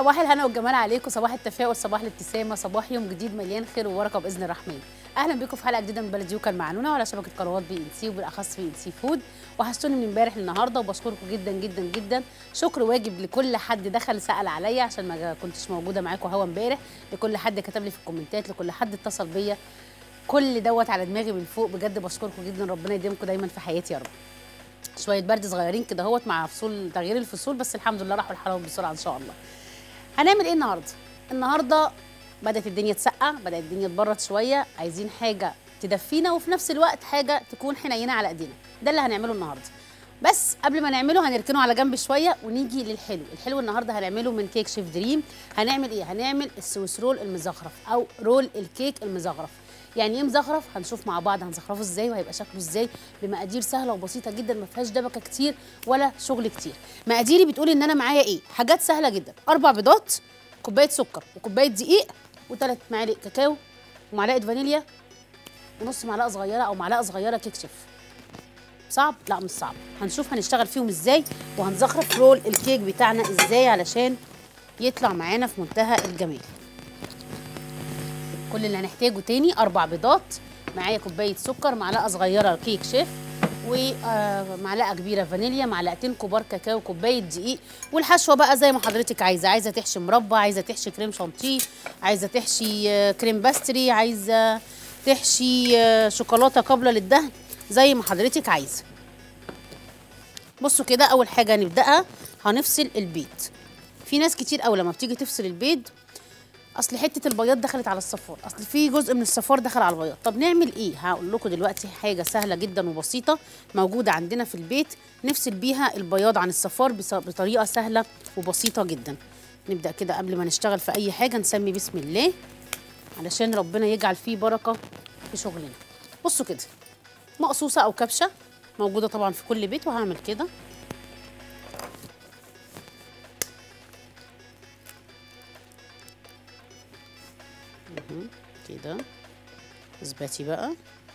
صباح الهنا والجمال عليكم صباح التفاؤل صباح الابتسامه صباح يوم جديد مليان خير وبركه باذن الرحمن اهلا بكم في حلقه جديده من بلديوكا المعنونه وعلى شبكه قنوات بي ان سي وبالاخص بي ان سي فود وحشتوني من امبارح للنهارده وبشكركم جدا جدا جدا شكر واجب لكل حد دخل سال عليا عشان ما كنتش موجوده معاكم هوا امبارح لكل حد كتب لي في الكومنتات لكل حد اتصل بيا كل دوت على دماغي من فوق بجد بشكركم جدا ربنا يديمكم دايما في حياتي يا رب شويه برد صغيرين كده اهوت مع فصول تغيير الفصول بس الحمد لله راحوا الحلاوه بسرعه ان شاء الله هنعمل ايه النهارده النهارده بدات الدنيا تسقع بدات الدنيا تبرد شويه عايزين حاجه تدفينا وفي نفس الوقت حاجه تكون حنينه على ايدينا ده اللي هنعمله النهارده بس قبل ما نعمله هنركنه على جنب شويه ونيجي للحلو الحلو النهارده هنعمله من كيك شيف دريم هنعمل ايه هنعمل السويس رول المزخرف او رول الكيك المزخرف يعني ايه مزخرف هنشوف مع بعض هنزخرفه ازاي وهيبقى شكله ازاي بمقادير سهله وبسيطه جدا ما فيهاش دبكه كتير ولا شغل كتير مقاديري بتقول ان انا معايا ايه حاجات سهله جدا اربع بيضات كوبايه سكر وكوبايه دقيق وثلاث معالق كاكاو ومعلقه فانيليا ونص معلقه صغيره او معلقه صغيره كيك شيف صعب لا مش صعب هنشوف هنشتغل فيهم ازاي وهنزخرف رول الكيك بتاعنا ازاي علشان يطلع معانا في منتهى الجمال كل اللي هنحتاجه تاني اربع بيضات معايا كوبايه سكر معلقه صغيره كيك شيف ومعلقه كبيره فانيليا معلقتين كبار كاكاو كوبايه دقيق والحشوه بقى زي ما حضرتك عايزه عايزه تحشي مربى عايزه تحشي كريم شانتيه عايزه تحشي آه، كريم باستري عايزه تحشي آه، شوكولاته قابله للدهن زي ما حضرتك عايزه بصوا كده اول حاجه هنبداها هنفصل البيض في ناس كتير قوي لما بتيجي تفصل البيض اصل حته البياض دخلت على الصفار اصل في جزء من الصفار دخل على البياض طب نعمل ايه هقول لكم دلوقتي حاجه سهله جدا وبسيطه موجوده عندنا في البيت نفصل بيها البياض عن الصفار بص- بطريقه سهله وبسيطه جدا نبدا كده قبل ما نشتغل في اي حاجه نسمي بسم الله علشان ربنا يجعل فيه بركه في شغلنا بصوا كده مقصوصه او كبشه موجوده طبعا في كل بيت وهعمل كده مهم. كده اثبتي بقى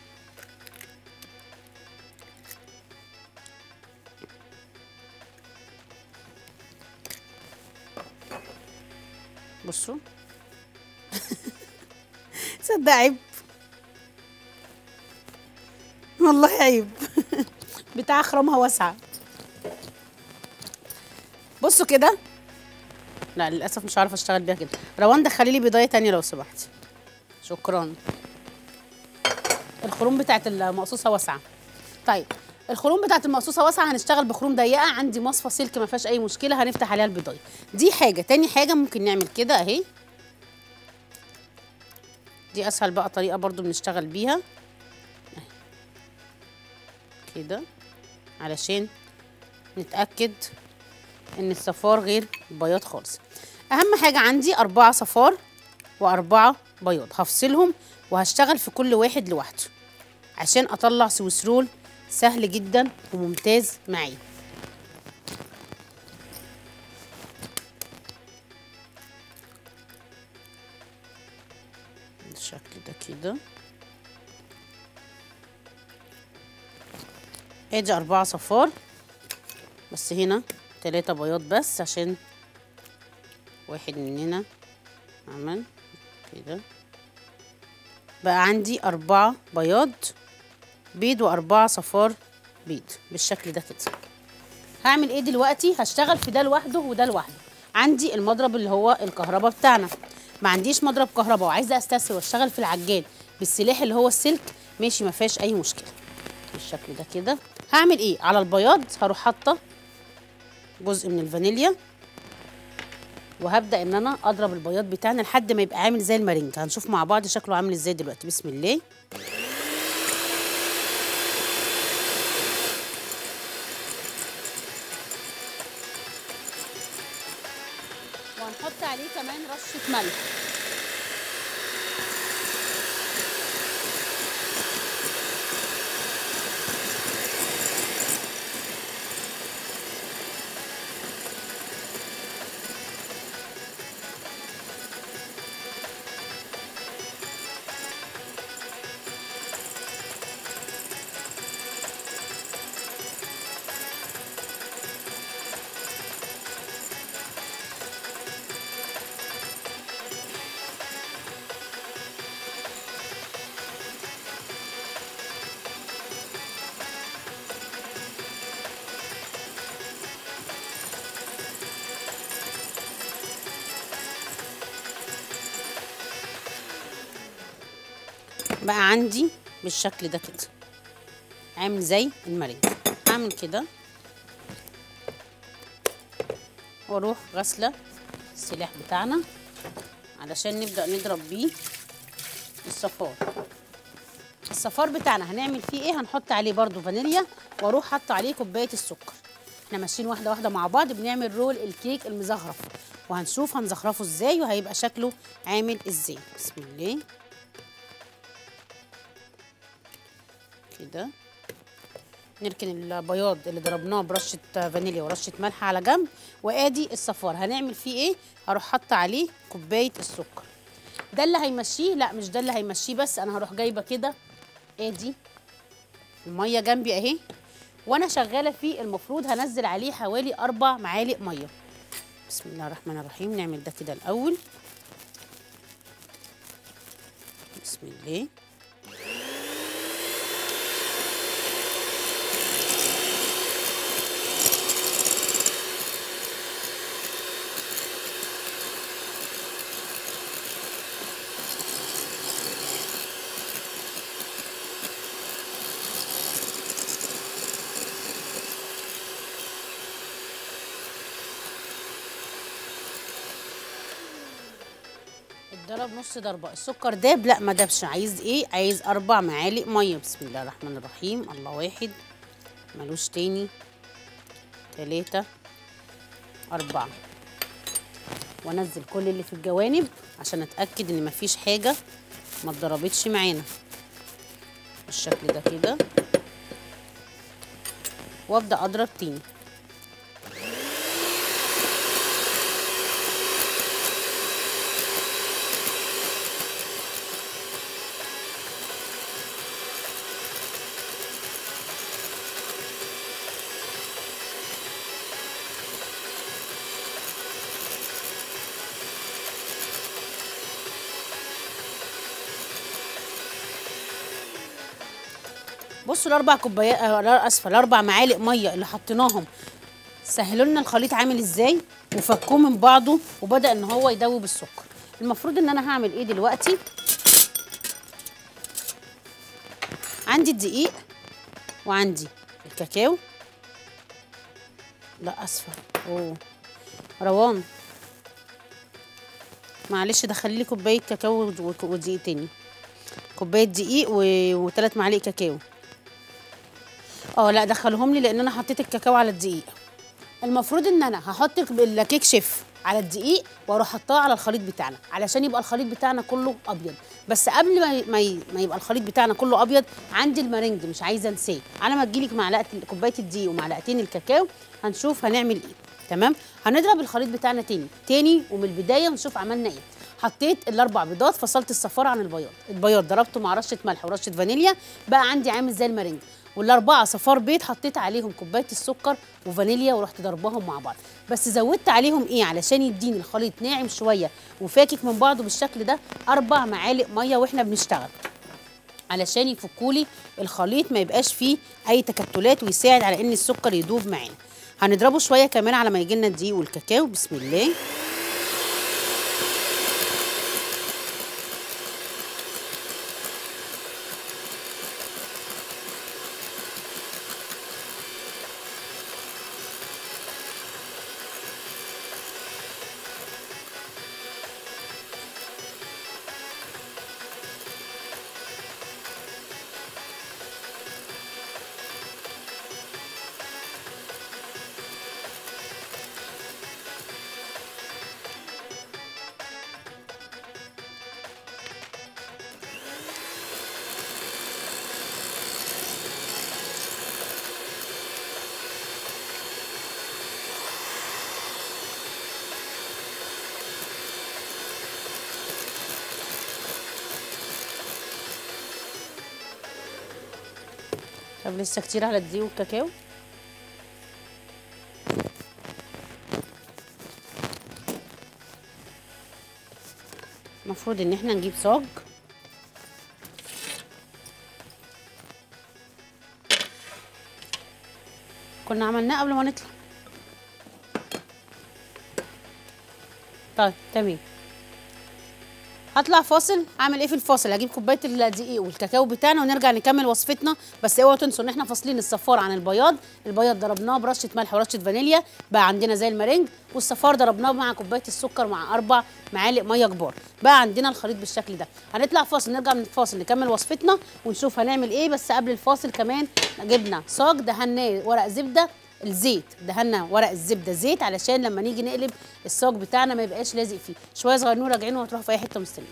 بصوا صدق عيب والله عيب بتاع خرمها واسعه بصوا كده لا للاسف مش عارفه اشتغل بيها كده روان دخلي لي بيضايه تانية لو سمحتي شكرا الخروم بتاعت المقصوصه واسعه طيب الخروم بتاعت المقصوصه واسعه هنشتغل بخروم ضيقه عندي مصفى سلك ما فيهاش اي مشكله هنفتح عليها البيضايه دي حاجه تاني حاجه ممكن نعمل كده اهي دي اسهل بقى طريقه برضو بنشتغل بيها أهي. كده علشان نتاكد ان الصفار غير البياض خالص اهم حاجه عندي اربعه صفار واربعه بياض هفصلهم وهشتغل في كل واحد لوحده عشان اطلع سويس رول سهل جدا وممتاز معايا بالشكل ده كده ادي اربعه صفار بس هنا تلاتة بياض بس عشان واحد مننا عمل كده بقى عندي أربعة بياض بيض وأربعة صفار بيض بالشكل ده كده هعمل ايه دلوقتي هشتغل في ده لوحده وده لوحده عندي المضرب اللي هو الكهرباء بتاعنا ما عنديش مضرب كهرباء وعايزه استسهل واشتغل في العجان بالسلاح اللي هو السلك ماشي ما فيهاش اي مشكله بالشكل ده كده هعمل ايه على البياض هروح حاطه جزء من الفانيليا وهبدا ان انا اضرب البياض بتاعنا لحد ما يبقى عامل زي المارينج هنشوف مع بعض شكله عامل ازاي دلوقتي بسم الله وهنحط عليه كمان رشه ملح بقى عندي بالشكل ده كده عامل زي المريض هعمل كده واروح غسله السلاح بتاعنا علشان نبدا نضرب بيه الصفار الصفار بتاعنا هنعمل فيه ايه هنحط عليه برضو فانيليا واروح حاطه عليه كوبايه السكر احنا ماشيين واحده واحده مع بعض بنعمل رول الكيك المزخرف وهنشوف هنزخرفه ازاي وهيبقى شكله عامل ازاي بسم الله كده نركن البياض اللي ضربناه برشه فانيليا ورشه ملح على جنب وادي الصفار هنعمل فيه ايه هروح حاطه عليه كوبايه السكر ده اللي هيمشيه لا مش ده اللي هيمشيه بس انا هروح جايبه كده ادي الميه جنبي اهي وانا شغاله فيه المفروض هنزل عليه حوالي اربع معالق ميه بسم الله الرحمن الرحيم نعمل ده كده الاول بسم الله اتضرب نص ضربه السكر داب لا ما دابش عايز ايه عايز اربع معالق ميه بسم الله الرحمن الرحيم الله واحد ملوش تاني تلاتة أربعة وانزل كل اللي في الجوانب عشان اتاكد ان مفيش حاجه ما اتضربتش معانا بالشكل ده كده وابدا اضرب تاني بصوا الاربع كوبايات آه، لا اسفه الاربع معالق ميه اللي حطيناهم سهلوا لنا الخليط عامل ازاي وفكوه من بعضه وبدا ان هو يدوب السكر المفروض ان انا هعمل ايه دلوقتي عندي الدقيق وعندي الكاكاو لا اسفه اوه روان معلش دخلي لي كوبايه كاكاو وك- ودقيق تاني كوبايه دقيق و- وثلاث معالق كاكاو اه لا دخلهم لي لان انا حطيت الكاكاو على الدقيق المفروض ان انا هحط الك- الكيك شيف على الدقيق واروح حطاه على الخليط بتاعنا علشان يبقى الخليط بتاعنا كله ابيض بس قبل ما ي- ما, ي- ما يبقى الخليط بتاعنا كله ابيض عندي المارينج مش عايزه انساه على ما تجيلك معلقه كوبايه الدقيق ومعلقتين الكاكاو هنشوف هنعمل ايه تمام هنضرب الخليط بتاعنا تاني تاني ومن البدايه ونشوف عملنا ايه حطيت الاربع بيضات فصلت الصفار عن البياض البياض ضربته مع رشه ملح ورشه فانيليا بقى عندي عامل زي المارينج والاربعه صفار بيض حطيت عليهم كوبايه السكر وفانيليا ورحت ضربهم مع بعض بس زودت عليهم ايه علشان يديني الخليط ناعم شويه وفاكك من بعضه بالشكل ده اربع معالق ميه واحنا بنشتغل علشان يفكولي الخليط ما يبقاش فيه اي تكتلات ويساعد على ان السكر يدوب معانا هنضربه شويه كمان على ما يجي لنا الدقيق والكاكاو بسم الله طب لسه كتير على الدقيق والكاكاو المفروض ان احنا نجيب صاج كنا عملناه قبل ما نطلع طيب تمام هطلع فاصل اعمل ايه في الفاصل هجيب كوبايه الدقيق والكاكاو بتاعنا ونرجع نكمل وصفتنا بس اوعوا تنسوا ان احنا فاصلين الصفار عن البياض البياض ضربناه برشه ملح ورشه فانيليا بقى عندنا زي المارينج والصفار ضربناه مع كوبايه السكر مع اربع معالق ميه كبار بقى عندنا الخليط بالشكل ده هنطلع فاصل نرجع من الفاصل نكمل وصفتنا ونشوف هنعمل ايه بس قبل الفاصل كمان جبنا صاج دهناه ورق زبده الزيت دهنا ورق الزبده زيت علشان لما نيجي نقلب الصاج بتاعنا ما يبقاش لازق فيه شويه صغيرين راجعين وهتروحوا في اي حته مستنيين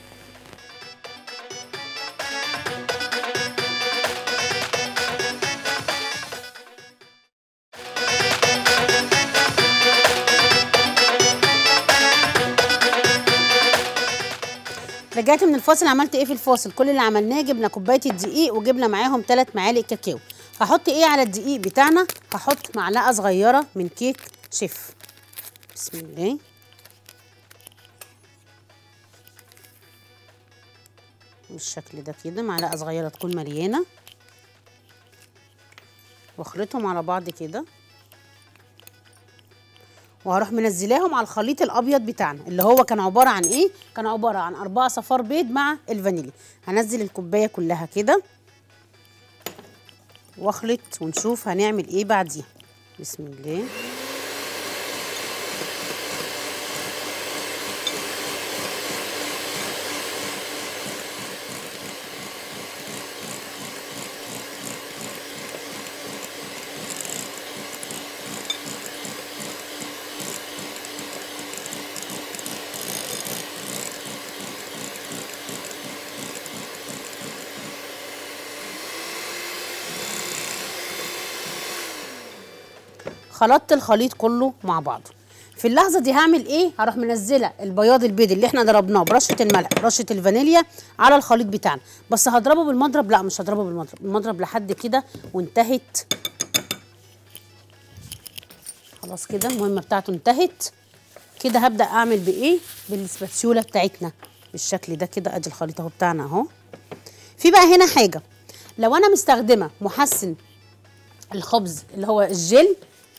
رجعت من الفاصل عملت ايه في الفاصل كل اللي عملناه جبنا كوبايه الدقيق وجبنا معاهم ثلاث معالق كاكاو هحط ايه على الدقيق بتاعنا هحط معلقه صغيره من كيك شيف بسم الله بالشكل ده كده معلقه صغيره تكون مليانه واخلطهم على بعض كده وهروح منزلاهم على الخليط الابيض بتاعنا اللي هو كان عباره عن ايه كان عباره عن اربعه صفار بيض مع الفانيليا هنزل الكوبايه كلها كده واخلط ونشوف هنعمل ايه بعديها بسم الله خلطت الخليط كله مع بعضه في اللحظه دي هعمل ايه هروح منزله البياض البيض اللي احنا ضربناه برشه الملح برشه الفانيليا على الخليط بتاعنا بس هضربه بالمضرب لا مش هضربه بالمضرب المضرب لحد كده وانتهت خلاص كده المهمه بتاعته انتهت كده هبدا اعمل بايه بالسباتشوله بتاعتنا بالشكل ده كده ادي الخليط اهو بتاعنا اهو في بقى هنا حاجه لو انا مستخدمه محسن الخبز اللي هو الجل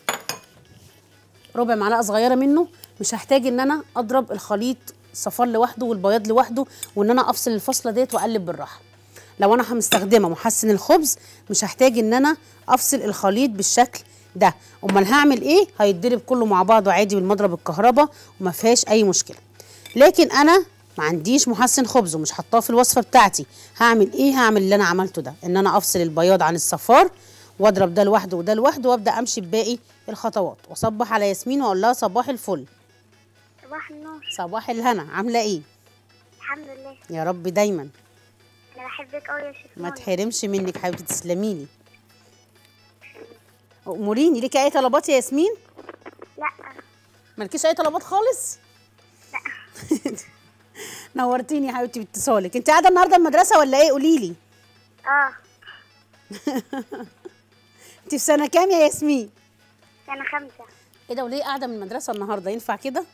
ربع معلقه صغيره منه مش هحتاج ان انا اضرب الخليط صفار لوحده والبياض لوحده وان انا افصل الفصله ديت واقلب بالراحه لو انا مستخدمه محسن الخبز مش هحتاج ان انا افصل الخليط بالشكل ده امال هعمل ايه هيتضرب كله مع بعضه عادي بالمضرب الكهرباء وما فيهاش اي مشكله لكن انا ما عنديش محسن خبز ومش حطاه في الوصفه بتاعتي هعمل ايه هعمل اللي انا عملته ده ان انا افصل البياض عن الصفار واضرب ده لوحده وده لوحده وابدا امشي بباقي الخطوات واصبح على ياسمين واقول لها صباح الفل صباح النور صباح الهنا عامله ايه الحمد لله يا رب دايما انا بحبك قوي يا شيخ ما منى. تحرمش منك حبيبتي تسلمي لي اموريني ليكي اي طلبات يا ياسمين لا مالكيش اي طلبات خالص لا نورتيني يا حبيبتي باتصالك انت قاعده النهارده المدرسه ولا ايه قولي لي اه انت في سنه كام يا ياسمين سنة خمسة ايه ده وليه قاعده من المدرسه النهارده ينفع كده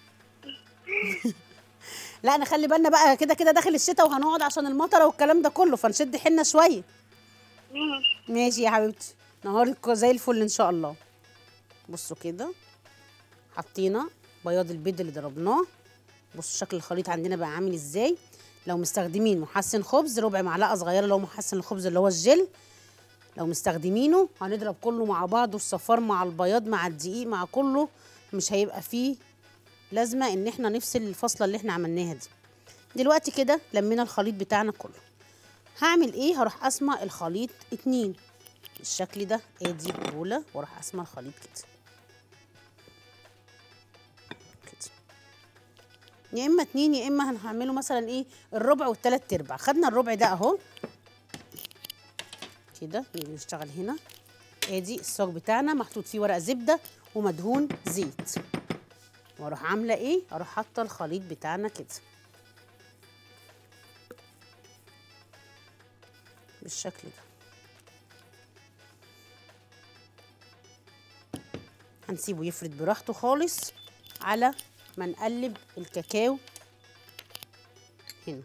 لا نخلي بالنا بقى كده كده داخل الشتاء وهنقعد عشان المطره والكلام ده كله فنشد حيلنا شويه ماشي ماشي يا حبيبتي نهارك زي الفل ان شاء الله بصوا كده حطينا بياض البيض اللي ضربناه بصوا شكل الخليط عندنا بقى عامل ازاي لو مستخدمين محسن خبز ربع معلقه صغيره اللي هو محسن الخبز اللي هو الجل لو مستخدمينه هنضرب كله مع بعض والصفار مع البياض مع الدقيق مع كله مش هيبقى فيه لازمه ان احنا نفصل الفصله اللي احنا عملناها دي دلوقتي كده لمينا الخليط بتاعنا كله هعمل ايه هروح قاسمه الخليط اتنين بالشكل ده ادي بوله واروح قاسمه الخليط كده كده يا اما اتنين يا اما هنعمله مثلا ايه الربع والتلات ارباع خدنا الربع ده اهو كده نيجي نشتغل هنا ادي الصاج بتاعنا محطوط فيه ورق زبده ومدهون زيت واروح عامله ايه اروح حاطه الخليط بتاعنا كده بالشكل ده هنسيبه يفرد براحته خالص على ما نقلب الكاكاو هنا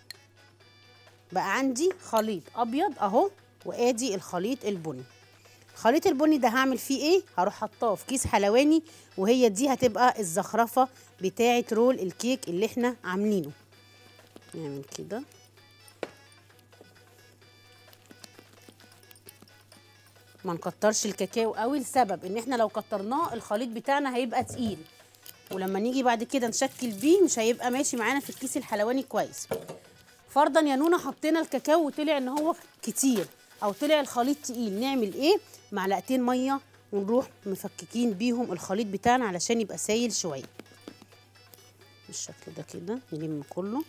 بقى عندي خليط ابيض اهو وادي الخليط البني خليط البني ده هعمل فيه ايه هروح حطاه في كيس حلواني وهي دي هتبقى الزخرفه بتاعه رول الكيك اللي احنا عاملينه نعمل كده ما نكترش الكاكاو قوي لسبب ان احنا لو كترناه الخليط بتاعنا هيبقى تقيل ولما نيجي بعد كده نشكل بيه مش هيبقى ماشي معانا في الكيس الحلواني كويس فرضا يا نونا حطينا الكاكاو وطلع ان هو كتير او طلع الخليط تقيل نعمل ايه معلقتين ميه ونروح مفككين بيهم الخليط بتاعنا علشان يبقى سايل شويه بالشكل ده كده نلم كله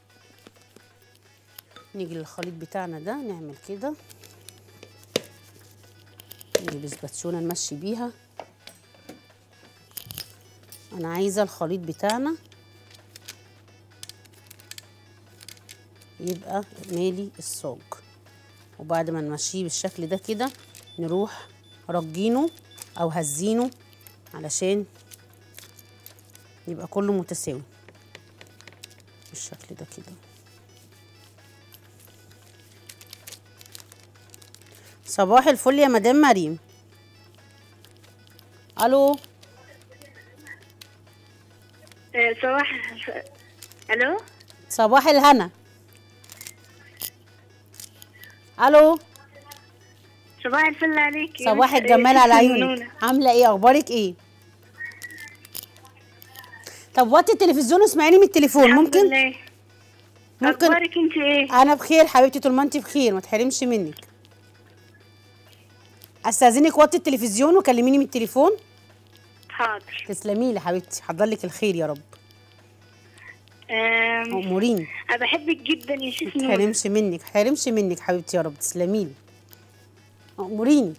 نيجي للخليط بتاعنا ده نعمل كده نجيب سباتشونه نمشي بيها انا عايزه الخليط بتاعنا يبقى مالي الصاج وبعد ما نمشيه بالشكل ده كده نروح رجينه او هزينه علشان يبقى كله متساوي بالشكل ده كده صباح الفل يا مدام مريم الو آه، صباح الو صباح الهنا الو صباح الفل عليك صباح الجمال على عيونك عامله ايه اخبارك ايه طب وطي التلفزيون واسمعيني من التليفون ممكن ممكن ممكن اخبارك انت ايه انا بخير حبيبتي طول ما انت بخير ما تحرمش منك استاذنك وطي التلفزيون وكلميني من التليفون حاضر تسلمي لي حبيبتي حضر لك الخير يا رب آم، اموريني انا بحبك جدا يا شيخ ما نور تحرمش منك حرمش منك حبيبتي يا رب تسلمي لي اموريني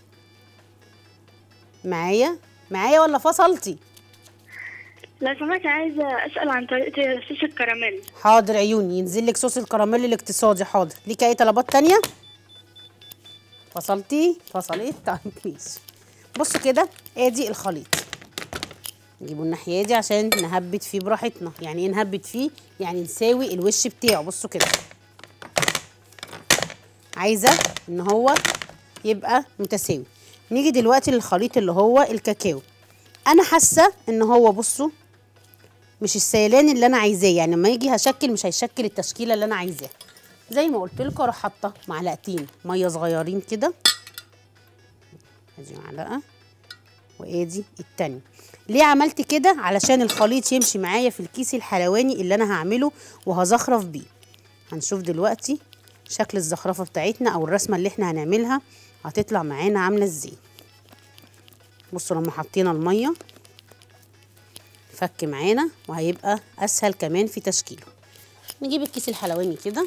معايا معايا ولا فصلتي لو سمحت عايزه اسال عن طريقه صوص الكراميل حاضر عيوني ينزل لك صوص الكراميل الاقتصادي حاضر ليكي اي طلبات تانية فصلتي فصلت طيب ماشي بصوا كده ادي الخليط نجيبه الناحيه دي عشان نهبت فيه براحتنا يعني ايه نهبت فيه يعني نساوي الوش بتاعه بصوا كده عايزه ان هو يبقى متساوي نيجي دلوقتي للخليط اللي هو الكاكاو انا حاسه ان هو بصوا مش السيلان اللي انا عايزاه يعني لما يجي هشكل مش هيشكل التشكيله اللي انا عايزاها زي ما قلت لكم اروح حاطه معلقتين ميه صغيرين كده ادي معلقه وادي التانية ليه عملت كده علشان الخليط يمشي معايا في الكيس الحلواني اللي انا هعمله وهزخرف بيه هنشوف دلوقتي شكل الزخرفه بتاعتنا او الرسمه اللي احنا هنعملها هتطلع معانا عامله ازاي بصوا لما حطينا الميه فك معانا وهيبقى اسهل كمان في تشكيله نجيب الكيس الحلواني كده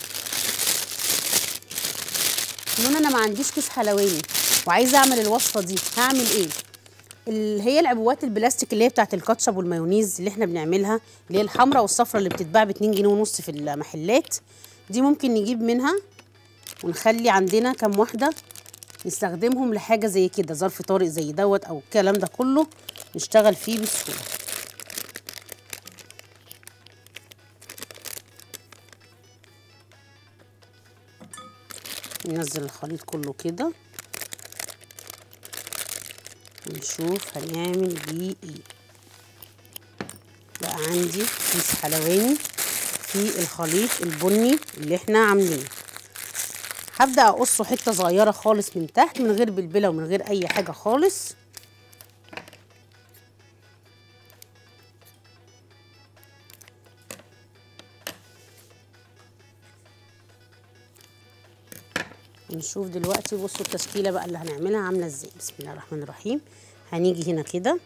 لون انا ما عنديش كيس حلواني وعايزه اعمل الوصفه دي هعمل ايه اللي هي العبوات البلاستيك اللي هي بتاعت الكاتشب والمايونيز اللي احنا بنعملها اللي هي الحمراء والصفراء اللي بتتباع ب 2 جنيه ونص في المحلات دي ممكن نجيب منها ونخلي عندنا كام واحده نستخدمهم لحاجه زي كده ظرف طارئ زي دوت او الكلام ده كله نشتغل فيه بسهوله ننزل الخليط كله كده ونشوف هنعمل بيه ايه بقى عندي كيس حلواني في الخليط البني اللي احنا عاملينه هبدأ اقصه حتة صغيرة خالص من تحت من غير بلبلة ومن غير اي حاجة خالص نشوف دلوقتي بصوا التشكيله بقى اللي هنعملها عامله ازاي بسم الله الرحمن الرحيم هنيجي هنا كده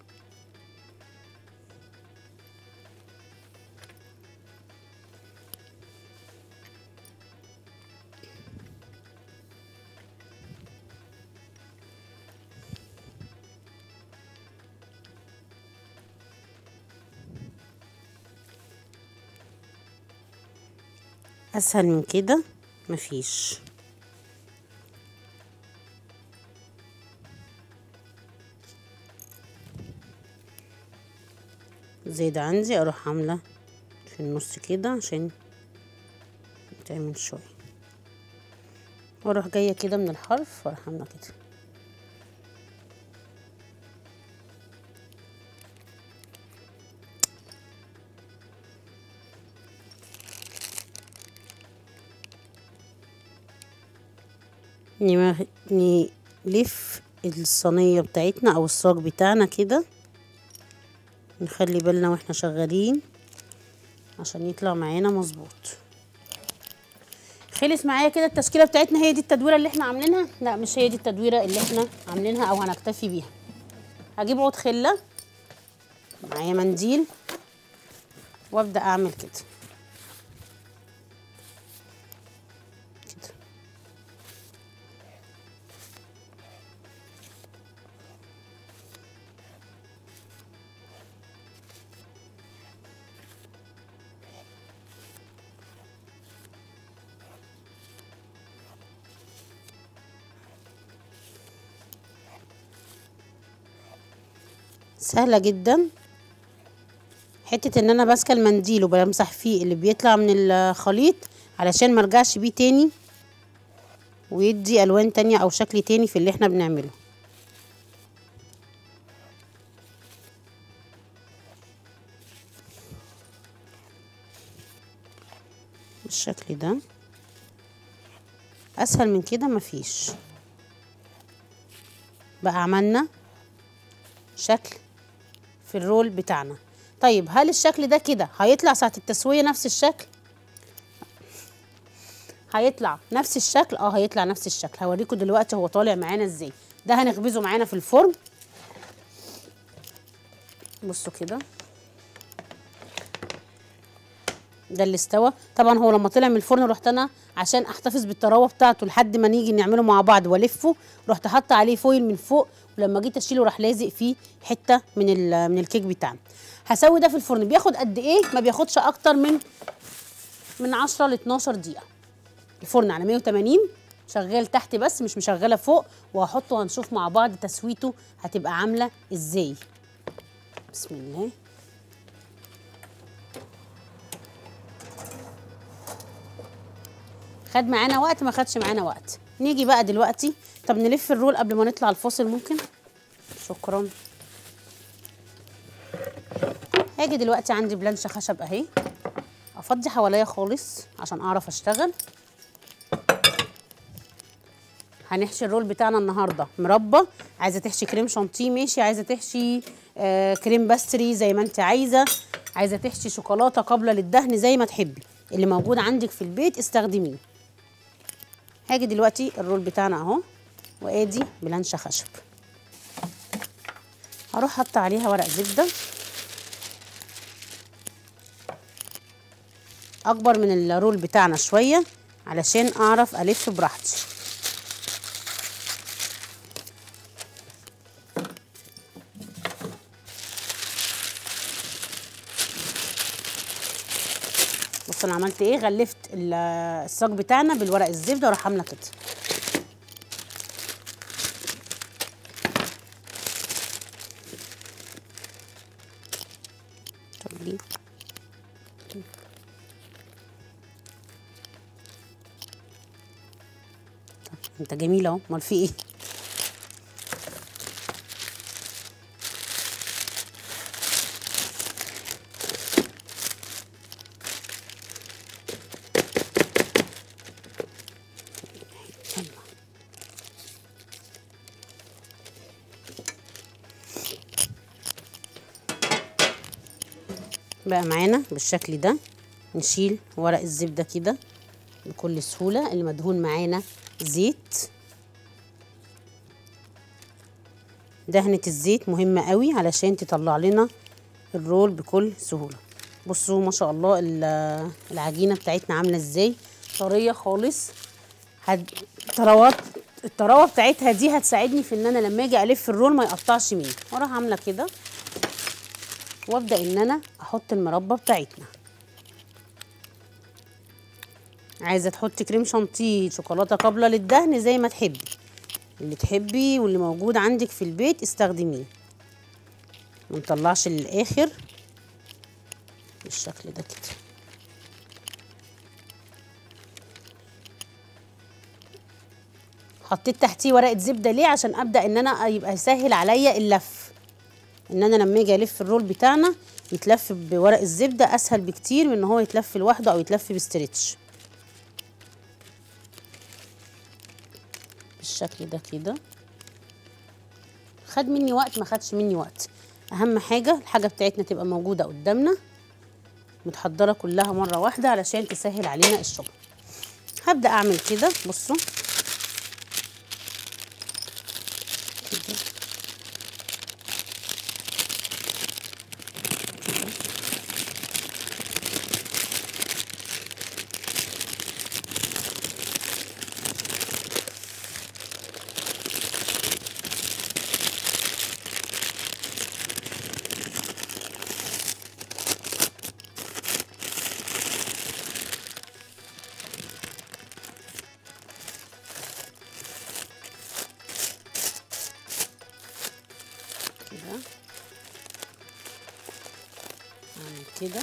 اسهل من كده مفيش زي ده عندي اروح عامله في النص كده عشان تعمل شويه واروح جايه كده من الحرف واروح عامله كده نمغ- نلف الصينية بتاعتنا أو الصاج بتاعنا كده نخلي بالنا واحنا شغالين عشان يطلع معانا مظبوط خلص معايا كده التشكيله بتاعتنا هي دي التدويره اللي احنا عاملينها لا مش هي دي التدويره اللي احنا عاملينها او هنكتفي بيها هجيب عود خله معايا منديل وابدا اعمل كده كده سهلة جدا حتة ان انا ماسكة المنديل وبمسح فيه اللي بيطلع من الخليط علشان مرجعش بيه تاني ويدي الوان تانية او شكل تاني في اللي احنا بنعمله بالشكل ده اسهل من كده مفيش بقى عملنا شكل في الرول بتاعنا طيب هل الشكل ده كده هيطلع ساعة التسوية نفس الشكل هيطلع نفس الشكل اه هيطلع نفس الشكل هوريكم دلوقتي هو طالع معانا ازاي ده هنخبزه معانا في الفرن بصوا كده ده اللي استوى طبعا هو لما طلع من الفرن رحت انا عشان احتفظ بالطراوه بتاعته لحد ما نيجي نعمله مع بعض والفه رحت حاطه عليه فويل من فوق ولما جيت اشيله راح لازق فيه حته من ال- من الكيك بتاعنا هسوي ده في الفرن بياخد قد ايه ما بياخدش اكتر من من 10 ل 12 دقيقه الفرن على 180 شغال تحت بس مش مشغله فوق وهحطه وهنشوف مع بعض تسويته هتبقى عامله ازاي بسم الله خد معانا وقت ما خدش معانا وقت نيجي بقى دلوقتي طب نلف الرول قبل ما نطلع الفاصل ممكن شكرا هاجي دلوقتي عندي بلانشة خشب اهي افضي حواليا خالص عشان اعرف اشتغل هنحشي الرول بتاعنا النهارده مربى عايزه تحشي كريم شانتيه ماشي عايزه تحشي آه كريم باستري زي ما انت عايزه عايزه تحشي شوكولاته قابله للدهن زي ما تحبي اللي موجود عندك في البيت استخدميه هاجي دلوقتي الرول بتاعنا اهو وادي بلانشة خشب هروح حاطه عليها ورق زبده اكبر من الرول بتاعنا شويه علشان اعرف الف براحتي بص انا عملت ايه غلفت ال- الصاج بتاعنا بالورق الزبده واروح عامله كده طب ليه طب انت جميل اهو امال في ايه بقى معانا بالشكل ده نشيل ورق الزبدة كده بكل سهولة اللي مدهون معانا زيت دهنة الزيت مهمة قوي علشان تطلع لنا الرول بكل سهولة بصوا ما شاء الله ال- العجينة بتاعتنا عاملة ازاي طرية خالص هد... الطراوات الطراوة بتاعتها دي هتساعدني في ان انا لما اجي الف الرول ما يقطعش مني واروح عاملة كده وابدا ان انا احط المربى بتاعتنا عايزه تحطي كريم شانتيه شوكولاته قابله للدهن زي ما تحبي اللي تحبي واللي موجود عندك في البيت استخدميه ما نطلعش للاخر بالشكل ده كده حطيت تحتيه ورقه زبده ليه عشان ابدا ان انا يبقى يسهل عليا اللف ان انا لما اجي الف الرول بتاعنا يتلف بورق الزبده اسهل بكتير من ان هو يتلف لوحده او يتلف بستريتش بالشكل ده كده خد مني وقت ما خدش مني وقت اهم حاجه الحاجه بتاعتنا تبقى موجوده قدامنا متحضره كلها مره واحده علشان تسهل علينا الشغل هبدا اعمل كده بصوا كده. كده اعمل كده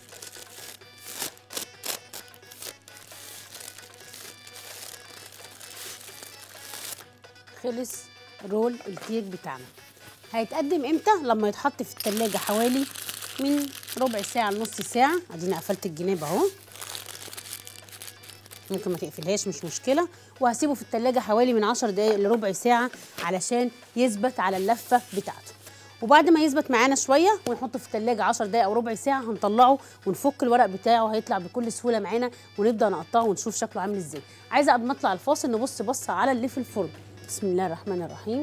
خلص رول الكيك بتاعنا هيتقدم امتى لما يتحط في التلاجة حوالي من ربع ساعة لنص ساعة ادينا قفلت الجناب اهو ممكن ما تقفلهاش مش مشكله وهسيبه في التلاجة حوالي من 10 دقايق لربع ساعه علشان يثبت على اللفه بتاعته وبعد ما يثبت معانا شويه ونحطه في التلاجة 10 دقايق او ربع ساعه هنطلعه ونفك الورق بتاعه هيطلع بكل سهوله معانا ونبدا نقطعه ونشوف شكله عامل ازاي عايزه قبل ما اطلع الفاصل نبص بصه على اللي في الفرن بسم الله الرحمن الرحيم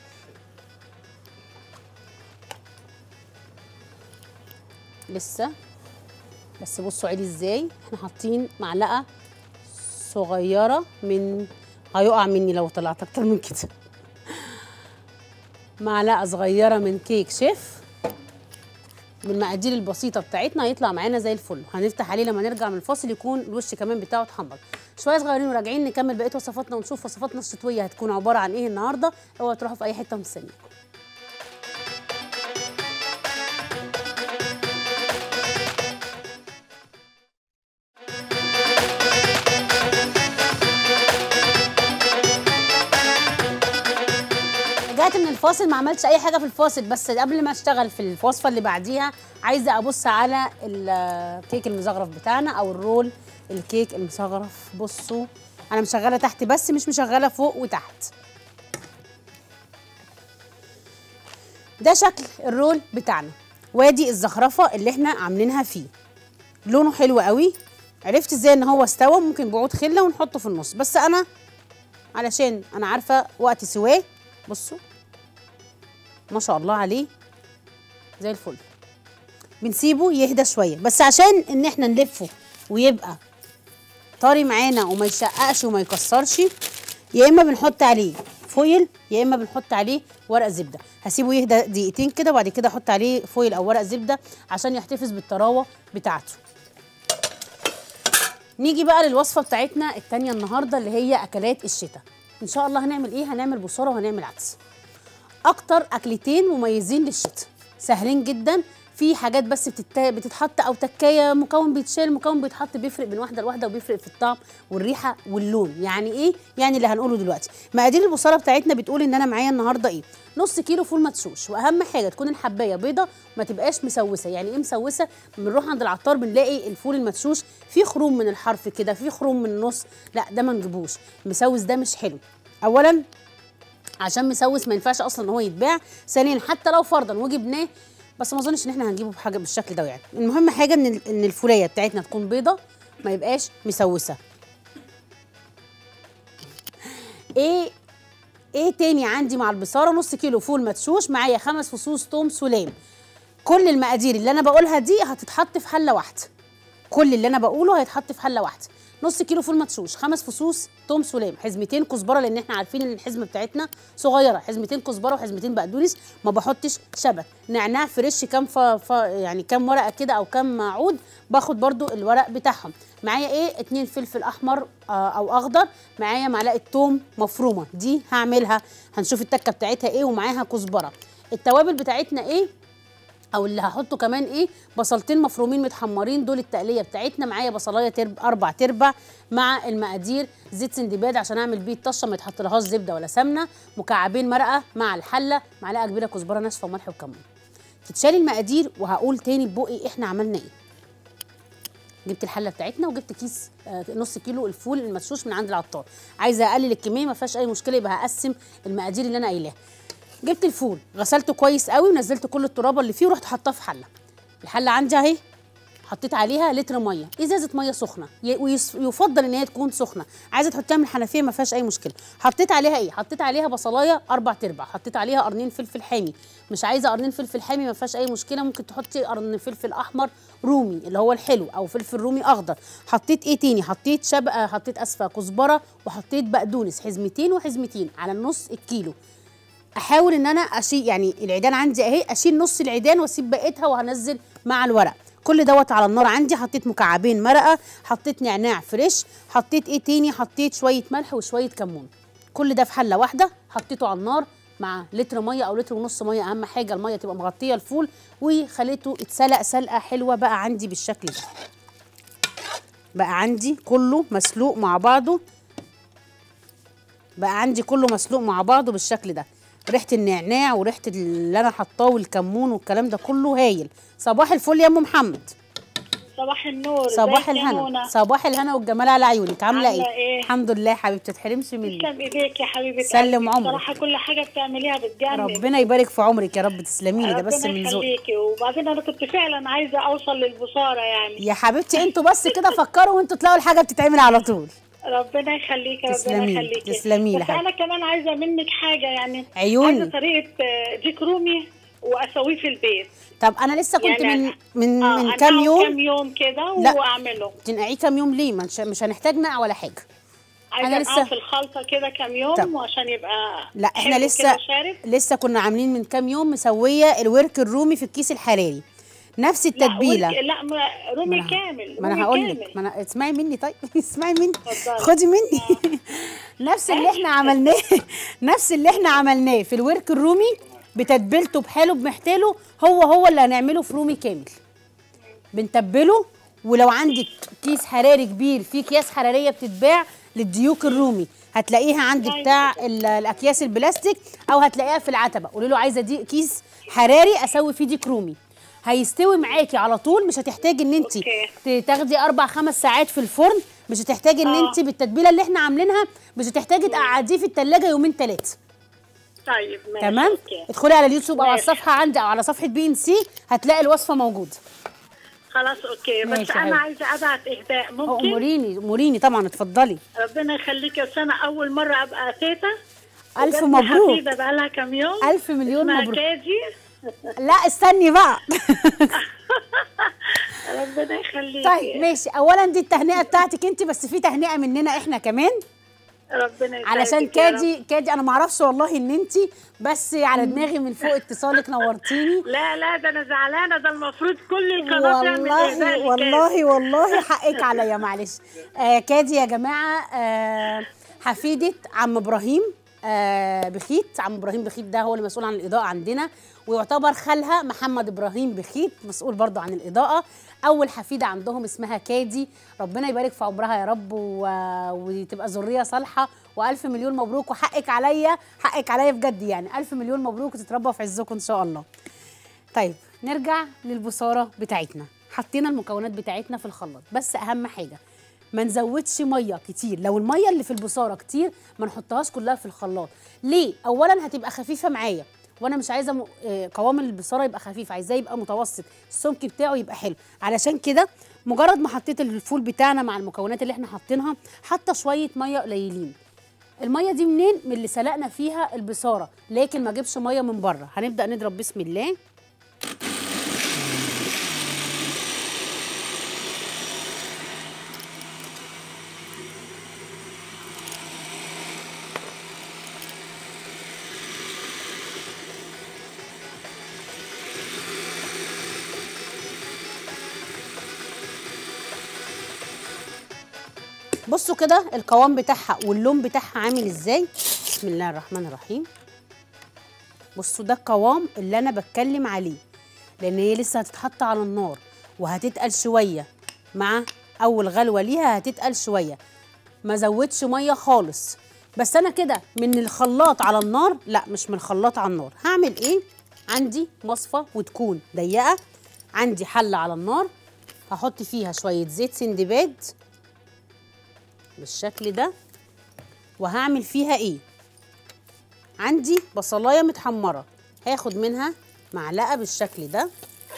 لسه بس بصوا عيلي ازاي احنا حاطين معلقه صغيره من هيقع مني لو طلعت اكتر من كده معلقه صغيره من كيك شيف بالمقادير البسيطه بتاعتنا هيطلع معانا زي الفل هنفتح عليه لما نرجع من الفاصل يكون الوش كمان بتاعه اتحمر شويه صغيرين وراجعين نكمل بقيه وصفاتنا ونشوف وصفاتنا الشتويه هتكون عباره عن ايه النهارده اوعوا تروحوا في اي حته مستنيكم رجعت من الفاصل ما عملتش اي حاجه في الفاصل بس قبل ما اشتغل في الوصفه اللي بعديها عايزه ابص على الكيك المزغرف بتاعنا او الرول الكيك المزغرف بصوا انا مشغله تحت بس مش مشغله فوق وتحت ده شكل الرول بتاعنا وادي الزخرفه اللي احنا عاملينها فيه لونه حلو قوي عرفت ازاي ان هو استوى ممكن بعود خله ونحطه في النص بس انا علشان انا عارفه وقت سواه بصوا ما شاء الله عليه زي الفل بنسيبه يهدى شويه بس عشان ان احنا نلفه ويبقى طري معانا وما يشققش وما يكسرش يا اما بنحط عليه فويل يا اما بنحط عليه ورق زبده هسيبه يهدى دقيقتين كده وبعد كده احط عليه فويل او ورق زبده عشان يحتفظ بالطراوه بتاعته نيجي بقى للوصفه بتاعتنا التانية النهارده اللي هي اكلات الشتاء ان شاء الله هنعمل ايه هنعمل بصاره وهنعمل عدس اكتر اكلتين مميزين للشتاء سهلين جدا في حاجات بس بتت... بتتحط او تكايه مكون بيتشال مكون بيتحط بيفرق من واحده لواحده وبيفرق في الطعم والريحه واللون يعني ايه يعني اللي هنقوله دلوقتي مقادير البصاره بتاعتنا بتقول ان انا معايا النهارده ايه نص كيلو فول مدشوش واهم حاجه تكون الحبايه بيضه ما تبقاش مسوسه يعني ايه مسوسه بنروح عند العطار بنلاقي الفول المدشوش فيه خروم من الحرف كده فيه خروم من النص لا ده ما نجيبوش مسوس ده مش حلو اولا عشان مسوس ما ينفعش اصلا ان هو يتباع ثانيا حتى لو فرضا وجبناه بس ما اظنش ان احنا هنجيبه بحاجه بالشكل ده يعني المهم حاجه ان ال- ان الفوليه بتاعتنا تكون بيضه ما يبقاش مسوسه ايه ايه تاني عندي مع البصاره نص كيلو فول مدشوش معايا خمس فصوص توم سلام كل المقادير اللي انا بقولها دي هتتحط في حله واحده كل اللي انا بقوله هيتحط في حله واحده نص كيلو فول مدشوش خمس فصوص توم سلام حزمتين كزبره لان احنا عارفين ان الحزمه بتاعتنا صغيره حزمتين كزبره وحزمتين بقدونس ما بحطش شبت نعناع فريش كام ف... ف... يعني كام ورقه كده او كام عود باخد برضو الورق بتاعهم معايا ايه اتنين فلفل احمر آه، او اخضر معايا معلقه توم مفرومه دي هعملها هنشوف التكه بتاعتها ايه ومعاها كزبره التوابل بتاعتنا ايه او اللي هحطه كمان ايه بصلتين مفرومين متحمرين دول التقليه بتاعتنا معايا بصلايه ترب اربع تربع مع المقادير زيت سندباد عشان اعمل بيه الطشه ما يتحطلهاش زبده ولا سمنه مكعبين مرقه مع الحله معلقه كبيره كزبره ناشفه وملح وكمون تتشال المقادير وهقول تاني ببقي احنا عملنا ايه جبت الحله بتاعتنا وجبت كيس آه، نص كيلو الفول المدشوش من عند العطار عايزه اقلل الكميه ما فيهاش اي مشكله يبقى هقسم المقادير اللي انا قايلاها جبت الفول غسلته كويس قوي ونزلت كل الترابه اللي فيه ورحت حاطاه في حله الحله عندي اهي حطيت عليها لتر ميه ازازه ميه سخنه ي- ويس- ويفضل ان هي تكون سخنه عايزه تحطيها من الحنفيه ما فيهاش اي مشكله حطيت عليها ايه حطيت عليها بصلايه اربع تربع حطيت عليها قرنين فلفل حامي مش عايزه قرنين فلفل حامي ما فيهاش اي مشكله ممكن تحطي قرن فلفل احمر رومي اللي هو الحلو او فلفل رومي اخضر حطيت ايه تاني حطيت شبقه حطيت اسفه كزبره وحطيت بقدونس حزمتين وحزمتين على النص الكيلو احاول ان انا اشيل يعني العيدان عندي اهي اشيل نص العيدان واسيب بقيتها وهنزل مع الورق كل دوت على النار عندي حطيت مكعبين مرقه حطيت نعناع فريش حطيت ايه تاني حطيت شويه ملح وشويه كمون كل ده في حله واحده حطيته على النار مع لتر ميه او لتر ونص ميه اهم حاجه الميه تبقى مغطيه الفول وخليته اتسلق سلقه حلوه بقى عندي بالشكل ده بقى عندي كله مسلوق مع بعضه بقى عندي كله مسلوق مع بعضه بالشكل ده ريحه النعناع وريحه اللي انا حطاه والكمون والكلام ده كله هايل صباح الفل يا ام محمد صباح النور صباح ازيك يا الهنا منى؟ صباح الهنا والجمال على عيونك عامله عاملة ايه إيه؟ الحمد لله حبيبتي تحرمش مني تسلم ايديك يا حبيبه سلم قلبي. عمرك. بصراحه كل حاجه بتعمليها بتجنن ربنا يبارك في عمرك يا رب تسلمي لي ده بس ربنا من ذوقك يخليكي وبعدين انا كنت فعلا عايزه اوصل للبصاره يعني يا حبيبتي انتوا بس كده فكروا وانتوا تلاقوا الحاجه بتتعمل على طول ربنا يخليكي ربنا تسلمي لي، يخليكي تسلمي لي بس حبيبتي. انا كمان عايزه منك حاجه يعني عيوني. عايزه طريقه آه، ديك رومي واسويه في البيت طب انا لسه كنت يعني من من آه، من كام أنقعه يوم كام يوم كده لا. واعمله تنقعيه كام يوم ليه ما مش, مش هنحتاج نقع ولا حاجه عايزه أنا انقعه لسه- في الخلطه كده كام يوم طب. وعشان يبقى لا احنا حلو لسه كده وشارب. لسه كنا عاملين من كام يوم مسويه الورك الرومي في الكيس الحراري نفس التتبيله لا, ورك- لا ما- رومي ما أنا- كامل ما انا رومي هقول كامل. لك ما انا اسمعي مني طيب اسمعي مني اتفضلي. خدي مني نفس اللي احنا عملناه نفس اللي احنا عملناه في الورك الرومي بتتبيلته بحاله بمحتاله هو هو اللي هنعمله في رومي كامل بنتبله ولو عندك كيس حراري كبير فيه اكياس حراريه بتتباع للديوك الرومي هتلاقيها عندك بتاع ال- الاكياس البلاستيك او هتلاقيها في العتبه قولي له عايزه دي كيس حراري اسوي فيه ديك رومي هيستوي معاكي على طول مش هتحتاجي ان انت أوكي. تاخدي اربع خمس ساعات في الفرن مش هتحتاجي ان آه. انت بالتتبيله اللي احنا عاملينها مش هتحتاجي تقعديه في التلاجة يومين ثلاثه طيب ماشي تمام أوكي. ادخلي على اليوتيوب او على ماشي. الصفحه عندي او على صفحه بي ان سي هتلاقي الوصفه موجوده خلاص اوكي ماشي بس يا انا حبيبتي. عايزه ابعت اهداء أو ممكن اموريني اموريني طبعا اتفضلي ربنا يخليكي بس انا اول مره ابقى تيتا ألف وجاتلي مبروك. حفيده بقى لها كام يوم ألف مليون اسمها مبروك. كاجي لا استني بقى ربنا يخليكي طيب ماشي اولا دي التهنئه بتاعتك انت بس في تهنئه مننا احنا كمان ربنا يسعدك علشان يا رب. كادي كادي انا ما اعرفش والله ان انت بس على دماغي من فوق اتصالك نورتيني لا لا ده انا زعلانه ده المفروض كل القناه تعمل إهداء والله لكاجي. والله والله حقك عليا معلش آه كادي يا جماعه آه حفيده عم ابراهيم آه بخيت عم ابراهيم بخيت ده هو اللي مسؤول عن الاضاءه عندنا ويعتبر خالها محمد ابراهيم بخيت مسؤول برضه عن الاضاءه اول حفيده عندهم اسمها كادي ربنا يبارك في عمرها يا رب و... وتبقى ذريه صالحه والف مليون مبروك وحقك عليا حقك عليا بجد يعني الف مليون مبروك وتتربى في عزكم ان شاء الله طيب نرجع للبصاره بتاعتنا حطينا المكونات بتاعتنا في الخلاط بس اهم حاجه ما نزودش ميه كتير لو الميه اللي في البصاره كتير ما نحطهاش كلها في الخلاط ليه اولا هتبقى خفيفه معايا وانا مش عايزه م... آه، قوام البصاره يبقى خفيف عايزاه يبقى متوسط السمك بتاعه يبقى حلو علشان كده مجرد ما حطيت الفول بتاعنا مع المكونات اللي احنا حاطينها حاطه شويه ميه قليلين الميه دي منين من اللي سلقنا فيها البصاره لكن ما اجيبش ميه من بره هنبدا نضرب بسم الله بصوا كده القوام بتاعها واللون بتاعها عامل ازاي بسم الله الرحمن الرحيم بصوا ده القوام اللي انا بتكلم عليه لان هي لسه هتتحط على النار وهتتقل شويه مع اول غلوه ليها هتتقل شويه ما زودش ميه خالص بس انا كده من الخلاط على النار لا مش من الخلاط على النار هعمل ايه عندي مصفى وتكون ضيقه عندي حله على النار هحط فيها شويه زيت سندباد بالشكل ده وهعمل فيها ايه عندي بصلايه متحمره هاخد منها معلقه بالشكل ده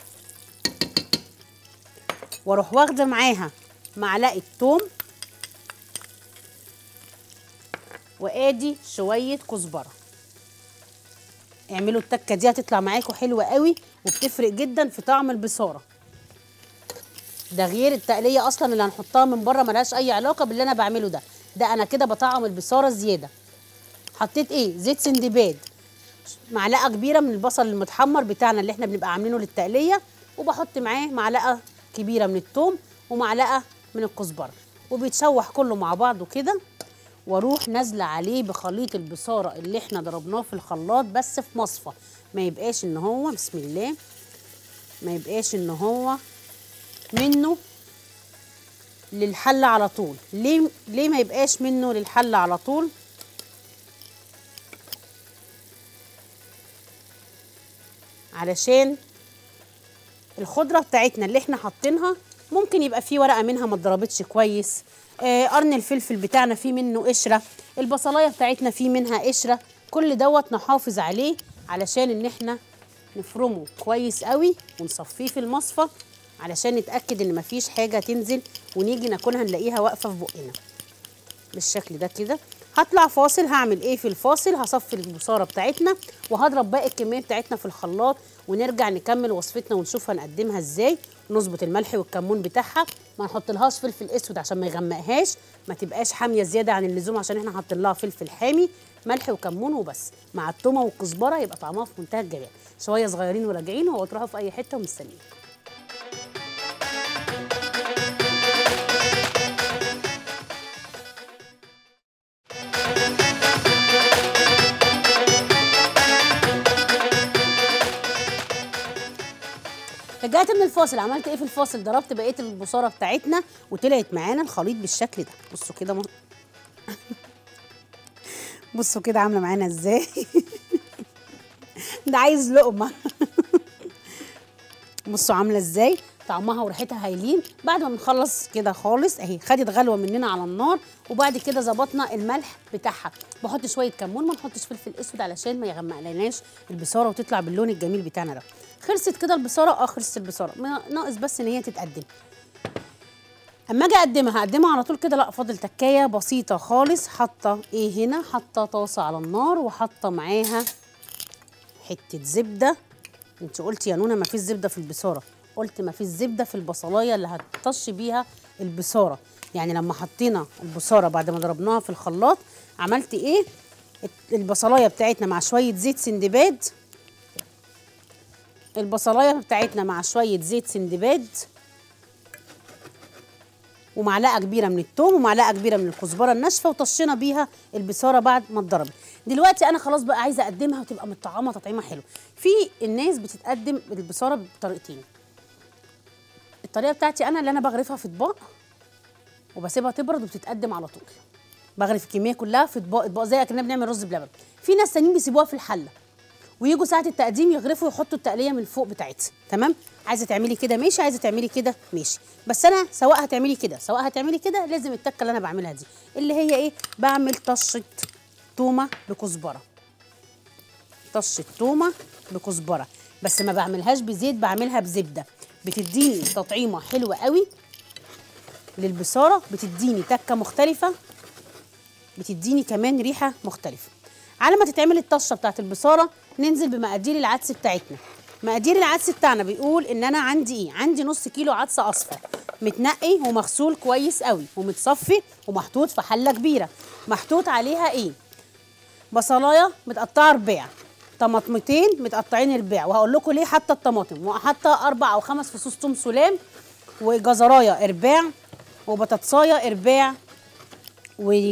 واروح واخده معاها معلقه توم وادي شويه كزبره اعملوا التكه دي هتطلع معاكم حلوه قوي وبتفرق جدا في طعم البصاره ده غير التقليه اصلا اللي هنحطها من بره ملهاش اي علاقه باللي انا بعمله ده ده انا كده بطعم البصاره زياده حطيت ايه زيت سندباد معلقه كبيره من البصل المتحمر بتاعنا اللي احنا بنبقى عاملينه للتقليه وبحط معاه معلقه كبيره من الثوم ومعلقه من الكزبره وبيتشوح كله مع بعضه كده واروح نازله عليه بخليط البصاره اللي احنا ضربناه في الخلاط بس في مصفى ما يبقاش ان هو بسم الله ما يبقاش ان هو منه للحله على طول ليه ليه ما يبقاش منه للحله على طول علشان الخضره بتاعتنا اللي احنا حاطينها ممكن يبقى فيه ورقه منها ما اتضربتش كويس آه قرن الفلفل بتاعنا فيه منه قشره البصلايه بتاعتنا فيه منها قشره كل دوت نحافظ عليه علشان ان احنا نفرمه كويس قوي ونصفيه في المصفى علشان نتاكد ان مفيش حاجه تنزل ونيجي ناكلها نلاقيها واقفه في بقنا بالشكل ده كده هطلع فاصل هعمل ايه في الفاصل هصفي البصاره بتاعتنا وهضرب باقي الكميه بتاعتنا في الخلاط ونرجع نكمل وصفتنا ونشوف هنقدمها ازاي نظبط الملح والكمون بتاعها ما نحطلهاش فلفل اسود عشان ما يغمقهاش ما تبقاش حاميه زياده عن اللزوم عشان احنا حاطين لها فلفل حامي ملح وكمون وبس مع التومه والكزبره يبقى طعمها في منتهى الجمال شويه صغيرين وراجعين وتروحوا في اي حته ومستنيين رجعت من الفاصل عملت ايه في الفاصل ضربت بقيه البصاره بتاعتنا وطلعت معانا الخليط بالشكل ده بصوا كده م... بصوا كده عامله معانا ازاي ده عايز لقمه بصوا عامله ازاي طعمها وريحتها هايلين بعد ما بنخلص كده خالص اهي خدت غلوه مننا على النار وبعد كده ظبطنا الملح بتاعها بحط شويه كمون ما نحطش فلفل اسود علشان ما يغمقلناش البصاره وتطلع باللون الجميل بتاعنا ده خلصت كده البصاره اه خلصت البصاره ناقص بس ان هي تتقدم اما اجي اقدمها هقدمها على طول كده لا فاضل تكايه بسيطه خالص حاطه ايه هنا حاطه طاسه على النار وحاطه معاها حته زبده انت قلتي يا نونه ما فيش زبده في البصاره قلت ما فيش زبده في البصلايه اللي هتطش بيها البصاره يعني لما حطينا البصاره بعد ما ضربناها في الخلاط عملت ايه البصلايه بتاعتنا مع شويه زيت سندباد البصلايه بتاعتنا مع شويه زيت سندباد ومعلقه كبيره من الثوم ومعلقه كبيره من الكزبره الناشفه وطشينا بيها البصاره بعد ما اتضربت دلوقتي انا خلاص بقى عايزه اقدمها وتبقى متطعمه تطعيمه حلو في الناس بتتقدم البصاره بطريقتين الطريقه بتاعتي انا اللي انا بغرفها في اطباق وبسيبها تبرد وبتتقدم على طول بغرف الكميه كلها في اطباق اطباق زي كنا بنعمل رز بلبن في ناس تانيين بيسيبوها في الحله ويجوا ساعه التقديم يغرفوا ويحطوا التقليه من فوق بتاعتها تمام عايزه تعملي كده ماشي عايزه تعملي كده ماشي بس انا سواء هتعملي كده سواء هتعملي كده لازم التكه اللي انا بعملها دي اللي هي ايه بعمل طشه تومه بكزبره طشه تومه بكزبره بس ما بعملهاش بزيت بعملها بزبده بتديني تطعيمه حلوه قوي للبصاره بتديني تكه مختلفه بتديني كمان ريحه مختلفه على ما تتعمل الطشه بتاعت البصاره ننزل بمقادير العدس بتاعتنا مقادير العدس بتاعنا بيقول ان انا عندي ايه عندي نص كيلو عدس اصفر متنقي ومغسول كويس قوي ومتصفي ومحطوط في حله كبيره محطوط عليها ايه بصلايه متقطعه رباع طماطمتين متقطعين رباع وهقول لكم ليه حاطه الطماطم وحاطه اربع او خمس فصوص توم سلام وجزرايه ارباع وبطاطسايه ارباع و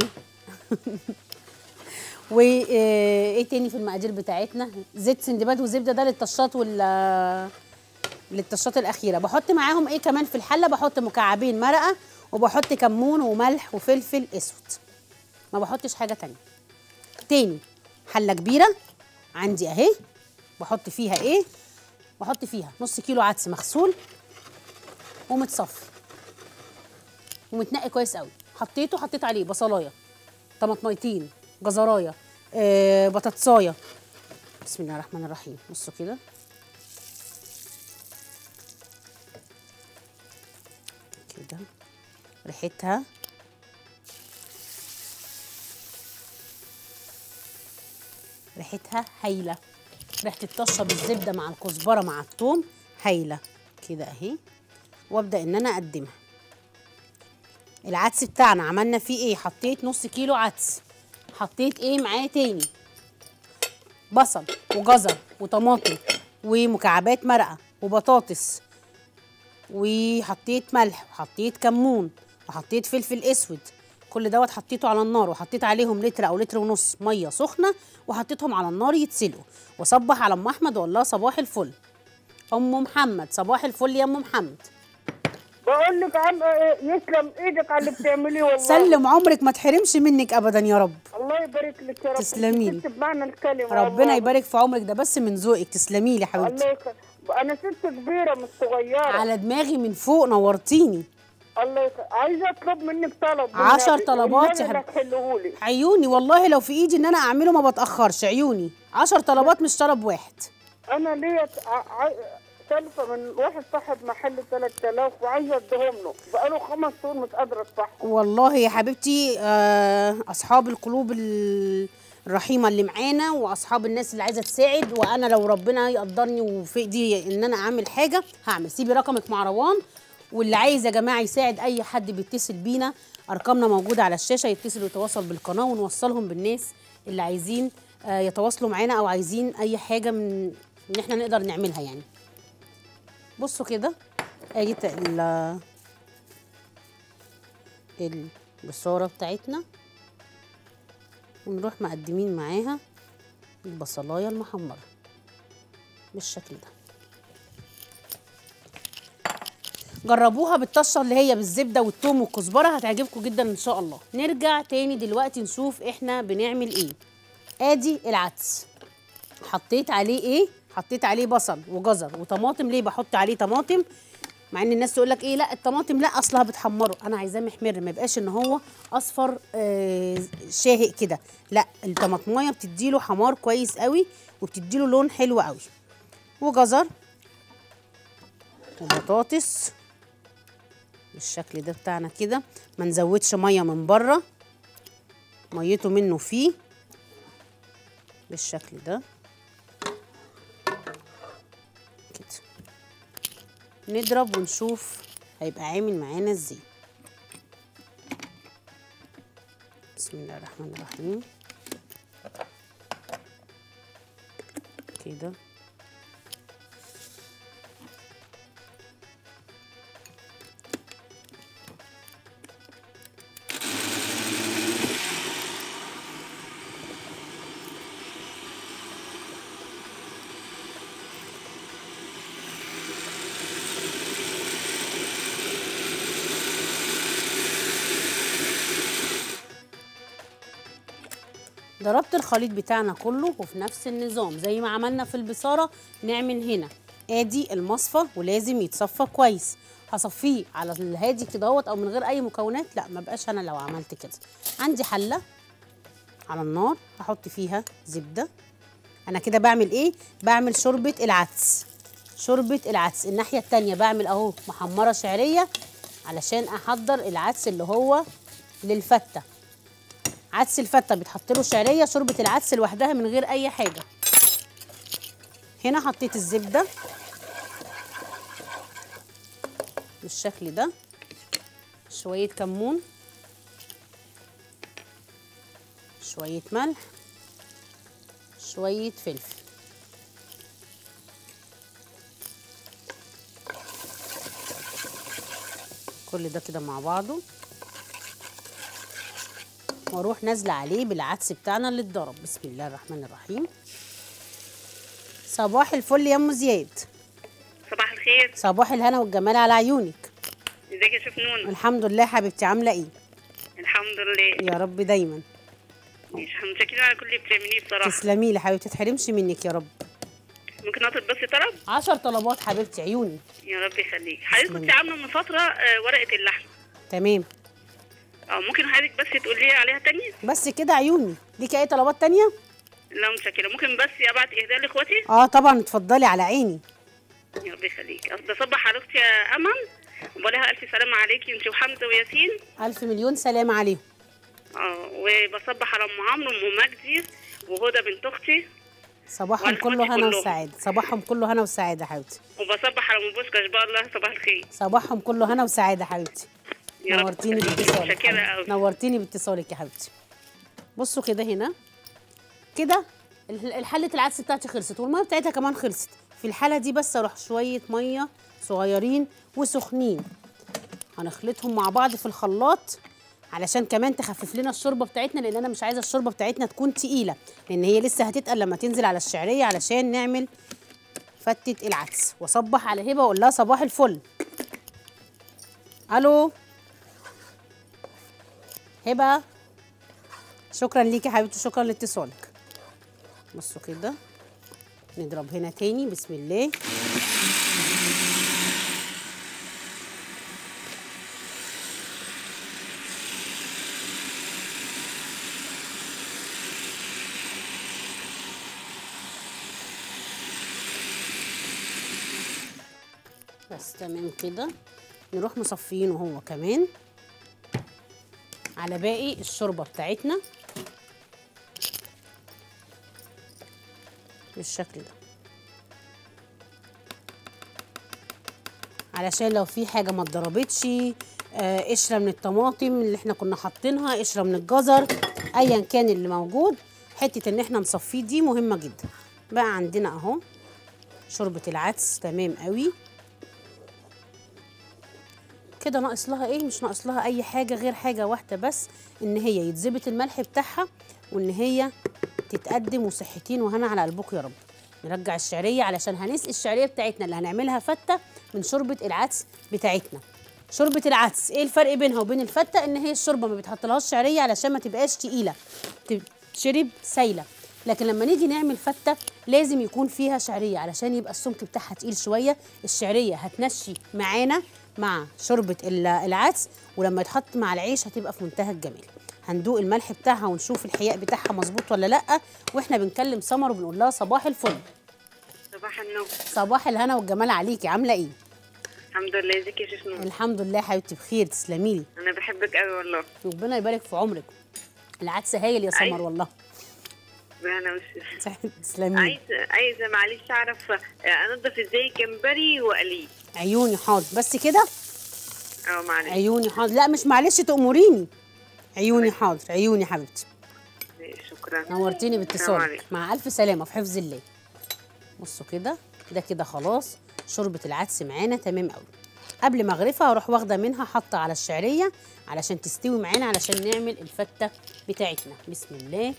وايه تاني في المقادير بتاعتنا زيت سندباد وزبده ده للطشات وال للطشات الاخيره بحط معاهم ايه كمان في الحله بحط مكعبين مرقه وبحط كمون وملح وفلفل اسود ما بحطش حاجه تانية تاني حله كبيره عندي اهي بحط فيها ايه بحط فيها نص كيلو عدس مغسول ومتصفي ومتنقي كويس قوي حطيته حطيت عليه بصلايه طماطميتين جزرايه آه بطاطسايه بسم الله الرحمن الرحيم بصوا كده كده ريحتها ريحتها هايله ريحه الطشه بالزبده مع الكزبره مع الثوم هايله كده اهي وابدا ان انا اقدمها العدس بتاعنا عملنا فيه ايه حطيت نص كيلو عدس حطيت ايه معاه تاني بصل وجزر وطماطم ومكعبات مرقه وبطاطس وحطيت ملح وحطيت كمون وحطيت فلفل اسود كل دوت حطيته على النار وحطيت عليهم لتر او لتر ونص ميه سخنه وحطيتهم على النار يتسلقوا وصبح على ام احمد واقول لها صباح الفل ام محمد صباح الفل يا ام محمد بقول لك عم يسلم ايدك على اللي بتعمليه والله سلم عمرك ما تحرمش منك ابدا يا رب الله يبارك لك يا رب تسلمي لي. ست بمعنى الكلمه ربنا والله. يبارك في عمرك ده بس من ذوقك تسلمي لي يا حبيبتي الله يخ... انا ست كبيره مش صغيره على دماغي من فوق نورتيني الله يخ... عايزه اطلب منك طلب عشر والنبي. طلبات يا والنبي حبيبتي. تحلهولي عيوني والله لو في ايدي ان انا اعمله ما بتاخرش عيوني عشر طلبات مش طلب واحد انا ليا ع- ع- سالفه من واحد صاحب محل 3000 وعايزه اديهم له بقاله خمس شهور مش قادره ادفعهم والله يا حبيبتي آه، اصحاب القلوب ال- الرحيمه اللي معانا واصحاب الناس اللي عايزه تساعد وانا لو ربنا يقدرني وفي ايدي ان انا اعمل حاجه هعمل سيبي رقمك مع روان واللي عايز يا جماعه يساعد اي حد بيتصل بينا ارقامنا موجوده على الشاشه يتصل ويتواصل بالقناه ونوصلهم بالناس اللي عايزين آه، يتواصلوا معانا او عايزين اي حاجه من ان احنا نقدر نعملها يعني بصوا كده ادي ت- ال- البصارة بتاعتنا ونروح مقدمين معاها البصلاية المحمرة بالشكل ده جربوها بالطشه اللي هي بالزبده والثوم والكزبره هتعجبكم جدا ان شاء الله نرجع تاني دلوقتي نشوف احنا بنعمل ايه ادي العدس حطيت عليه ايه حطيت عليه بصل وجزر وطماطم ليه بحط عليه طماطم مع ان الناس تقول لك ايه لا الطماطم لا اصلها بتحمره انا عايزاه محمر ما يبقاش ان هو اصفر آه شاهق كده لا الطماطمايه بتديله حمار كويس قوي وبتديله لون حلو قوي وجزر وبطاطس بالشكل ده بتاعنا كده ما نزودش ميه من بره ميته منه فيه بالشكل ده كده نضرب ونشوف هيبقى عامل معانا ازاي بسم الله الرحمن الرحيم كده ضربت الخليط بتاعنا كله وفي نفس النظام زي ما عملنا في البصارة نعمل هنا ادي المصفى ولازم يتصفى كويس هصفيه على الهادي كده اهوت او من غير اي مكونات لا ما بقاش انا لو عملت كده عندي حله على النار هحط فيها زبده انا كده بعمل ايه بعمل شوربه العدس شوربه العدس الناحيه التانية بعمل اهو محمره شعريه علشان احضر العدس اللي هو للفته عدس الفته بيتحط له شعريه شوربه العدس لوحدها من غير اي حاجه هنا حطيت الزبده بالشكل ده شويه كمون شويه ملح شويه فلفل كل ده كده مع بعضه واروح نازله عليه بالعدس بتاعنا اللي اتضرب بسم الله الرحمن الرحيم صباح الفل يا ام زياد صباح الخير الخير صباح الهنا والجمال على عيونك ازيك يا شيف نون الحمد لله حبيبتي عامله ايه الحمد لله يا رب دايما مش متشكرين على كل اللي بتعمليه بصراحه تسلمي لي حبيبتي تحرمش منك يا رب ممكن اطلب بس طلب عشر طلبات حبيبتي عيوني يا رب يخليك حضرتك تسلمي. كنت عامله من فتره آه، ورقه اللحمه تمام اه ممكن حضرتك بس تقولي لي عليها تاني بس كده عيوني ليكي اي طلبات تانية لا متشكره ممكن بس ابعت اهداء لاخواتي اه طبعا اتفضلي على عيني يا رب يخليك أصل بصبح على اختي يا امل وبقول لها الف سلامه عليكي انت وحمزه وياسين الف مليون سلام عليهم اه وبصبح على ام عمرو وام مجدي وهدى بنت اختي صباحهم وأنا كله إخواتي هنا كلهم. وسعاده صباحهم كله هنا وسعاده حبيبتي وبصبح على ام بوشكاش بقى الله صباح الخير صباحهم كله هنا وسعاده حبيبتي يا رب نورتيني يخليك. باتصالك متشكره حبيبتي. قوي نورتيني باتصالك يا حبيبتي بصوا كده هنا كده ال- الحله العدس بتاعتي خلصت والميه بتاعتها كمان خلصت في الحاله دي بس اروح شويه ميه صغيرين وسخنين هنخلطهم مع بعض في الخلاط علشان كمان تخفف لنا الشوربه بتاعتنا لان انا مش عايزه الشوربه بتاعتنا تكون تقيله لان هي لسه هتتقل لما تنزل على الشعريه علشان نعمل فتة العدس واصبح على هبه واقول لها صباح الفل الو هبه شكرا ليكي يا حبيبتي شكرا لاتصالك بصوا كده نضرب هنا تاني بسم الله بس تمام كده نروح مصفيينه هو كمان على باقي الشوربه بتاعتنا بالشكل ده علشان لو في حاجه ما اتضربتش آه، قشره من الطماطم اللي احنا كنا حاطينها قشره من الجزر ايا كان اللي موجود حته ان احنا نصفيه دي مهمه جدا بقى عندنا اهو شوربه العدس تمام قوي كده ناقص لها ايه مش ناقص لها اي حاجه غير حاجه واحده بس ان هي يتظبط الملح بتاعها وان هي تتقدم وصحتين وهنا على قلبكم يا رب نرجع الشعريه علشان هنسقي الشعريه بتاعتنا اللي هنعملها فته من شوربه العدس بتاعتنا شوربه العدس ايه الفرق بينها وبين الفته ان هي الشوربه ما بتحطلهاش شعريه علشان ما تبقاش تقيله تشرب سايله لكن لما نيجي نعمل فته لازم يكون فيها شعريه علشان يبقى السمك بتاعها تقيل شويه الشعريه هتنشي معانا مع شوربه ال- العدس ولما يتحط مع العيش هتبقى في منتهى الجمال هندوق الملح بتاعها ونشوف الحياء بتاعها مظبوط ولا لا واحنا بنكلم سمر وبنقول لها صباح الفل صباح النور صباح الهنا والجمال عليكي عامله ايه الحمد لله ازيك يا شيخ نور الحمد لله حبيبتي بخير تسلمي لي انا بحبك قوي والله ربنا يبارك في عمرك العدس هايل يا سمر أيوة. والله انا مش تسلمي لي. عايزه عايزه معلش اعرف آه، انضف ازاي الجمبري واقليه عيوني حاضر بس كده اه معلش عيوني حاضر لا مش معلش تأمريني عيوني حاضر عيوني حبيبتي شكرا نورتيني السلام باتصالك عليكم. مع ألف سلامة في حفظ الله بصوا كده ده كده خلاص شوربة العدس معانا تمام قوي قبل ما اغرفها هروح واخده منها حاطه على الشعريه علشان تستوي معانا علشان نعمل الفته بتاعتنا بسم الله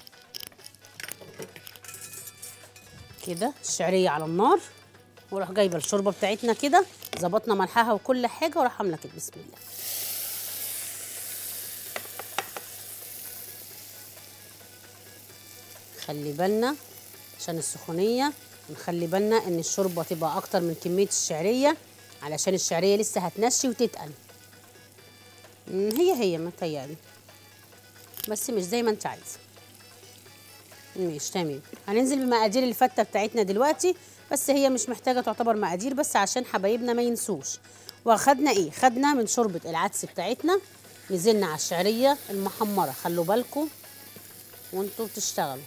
كده الشعريه على النار واروح جايبه الشوربه بتاعتنا كده ظبطنا ملحها وكل حاجه واروح عامله كده بسم الله خلي بالنا عشان السخونيه ونخلي بالنا ان الشوربه تبقى اكتر من كميه الشعريه علشان الشعريه لسه هتنشي وتتقل مم، هي هي متهيألي بس مش زي ما انت عايزه ماشي تمام هننزل بمقادير الفته بتاعتنا دلوقتي بس هي مش محتاجه تعتبر مقادير بس عشان حبايبنا ما ينسوش واخدنا ايه خدنا من شوربه العدس بتاعتنا نزلنا على الشعريه المحمره خلوا بالكم وانتوا بتشتغلوا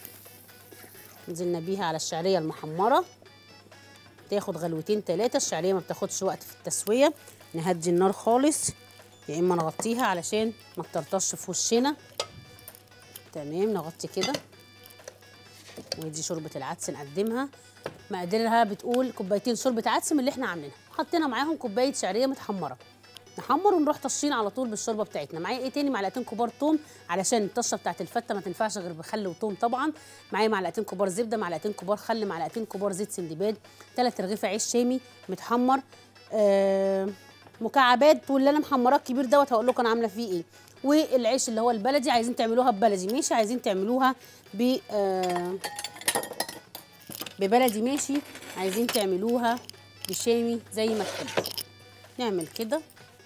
نزلنا بيها على الشعريه المحمره تاخد غلوتين ثلاثه الشعريه ما بتاخدش وقت في التسويه نهدي النار خالص يا اما نغطيها علشان ما تطرطش في وشنا تمام نغطي كده ودي شوربه العدس نقدمها مقاديرها بتقول كوبايتين شوربه عدس من اللي احنا عاملينها حطينا معاهم كوبايه شعريه متحمره نحمر ونروح طشين على طول بالشوربه بتاعتنا معايا ايه تاني معلقتين كبار توم علشان الطشه بتاعت الفته ما تنفعش غير بخل وتوم طبعا معايا معلقتين كبار زبده معلقتين كبار خل معلقتين كبار زيت سندباد ثلاث رغيف عيش شامي متحمر آه مكعبات واللي انا محمراه الكبير دوت هقول لكم انا عامله فيه ايه والعيش اللي هو البلدي عايزين تعملوها ببلدي ماشي عايزين تعملوها ب آه ببلدي ماشي عايزين تعملوها بشامي زي ما تحبوا نعمل كده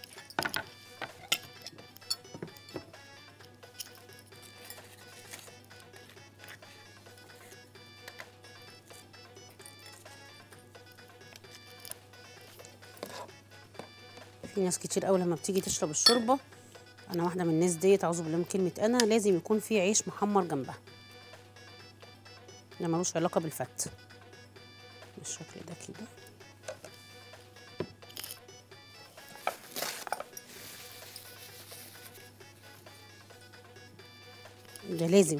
في ناس كتير قوي لما بتيجي تشرب الشوربه انا واحده من الناس ديت اعوذ بالله من كلمه انا لازم يكون في عيش محمر جنبها ده ملوش علاقه بالفت بالشكل ده كده ده لازم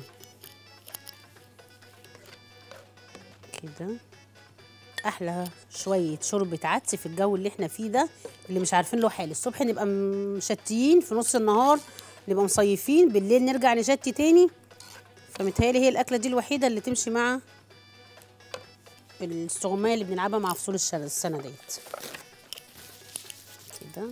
كده احلى شويه شوربه عدس في الجو اللي احنا فيه ده اللي مش عارفين له حال الصبح نبقى مشتيين في نص النهار نبقى مصيفين بالليل نرجع نشتي تاني فمتهيألي هي الاكله دي الوحيده اللي تمشي مع السغمايه اللي بنلعبها مع فصول الش- السنه ديت كده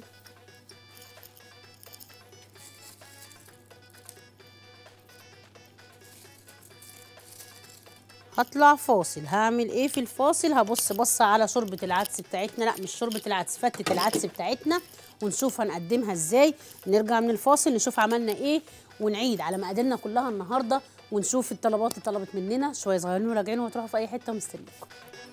هطلع فاصل هعمل ايه في الفاصل هبص بص على شوربه العدس بتاعتنا لا مش شوربه العدس فتة العدس بتاعتنا ونشوف هنقدمها ازاي نرجع من الفاصل نشوف عملنا ايه ونعيد على مقاديرنا كلها النهارده ونشوف الطلبات اللي طلبت مننا شويه صغيرين وراجعين وتروحوا في اي حته مستنيكم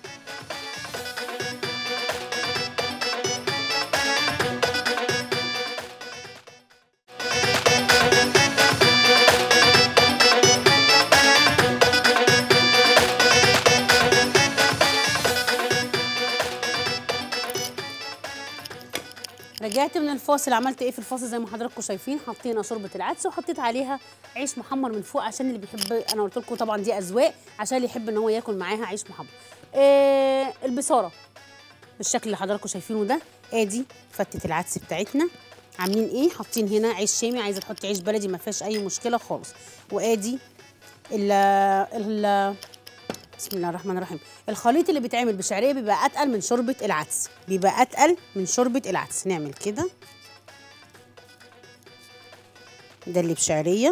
رجعت من الفاصل عملت ايه في الفاصل زي ما حضراتكم شايفين حطينا شوربه العدس وحطيت عليها عيش محمر من فوق عشان اللي بيحب انا قلت لكم طبعا دي اذواق عشان اللي يحب ان هو ياكل معاها عيش محمر آه البصاره بالشكل اللي حضراتكم شايفينه ده ادي فتة العدس بتاعتنا عاملين ايه حاطين هنا عيش شامي عايزه تحطي عيش بلدي ما فيهاش اي مشكله خالص وادي ال ال بسم الله الرحمن الرحيم الخليط اللي بيتعمل بشعريه بيبقى اتقل من شوربه العدس بيبقى اتقل من شوربه العدس نعمل كده ده اللي بشعريه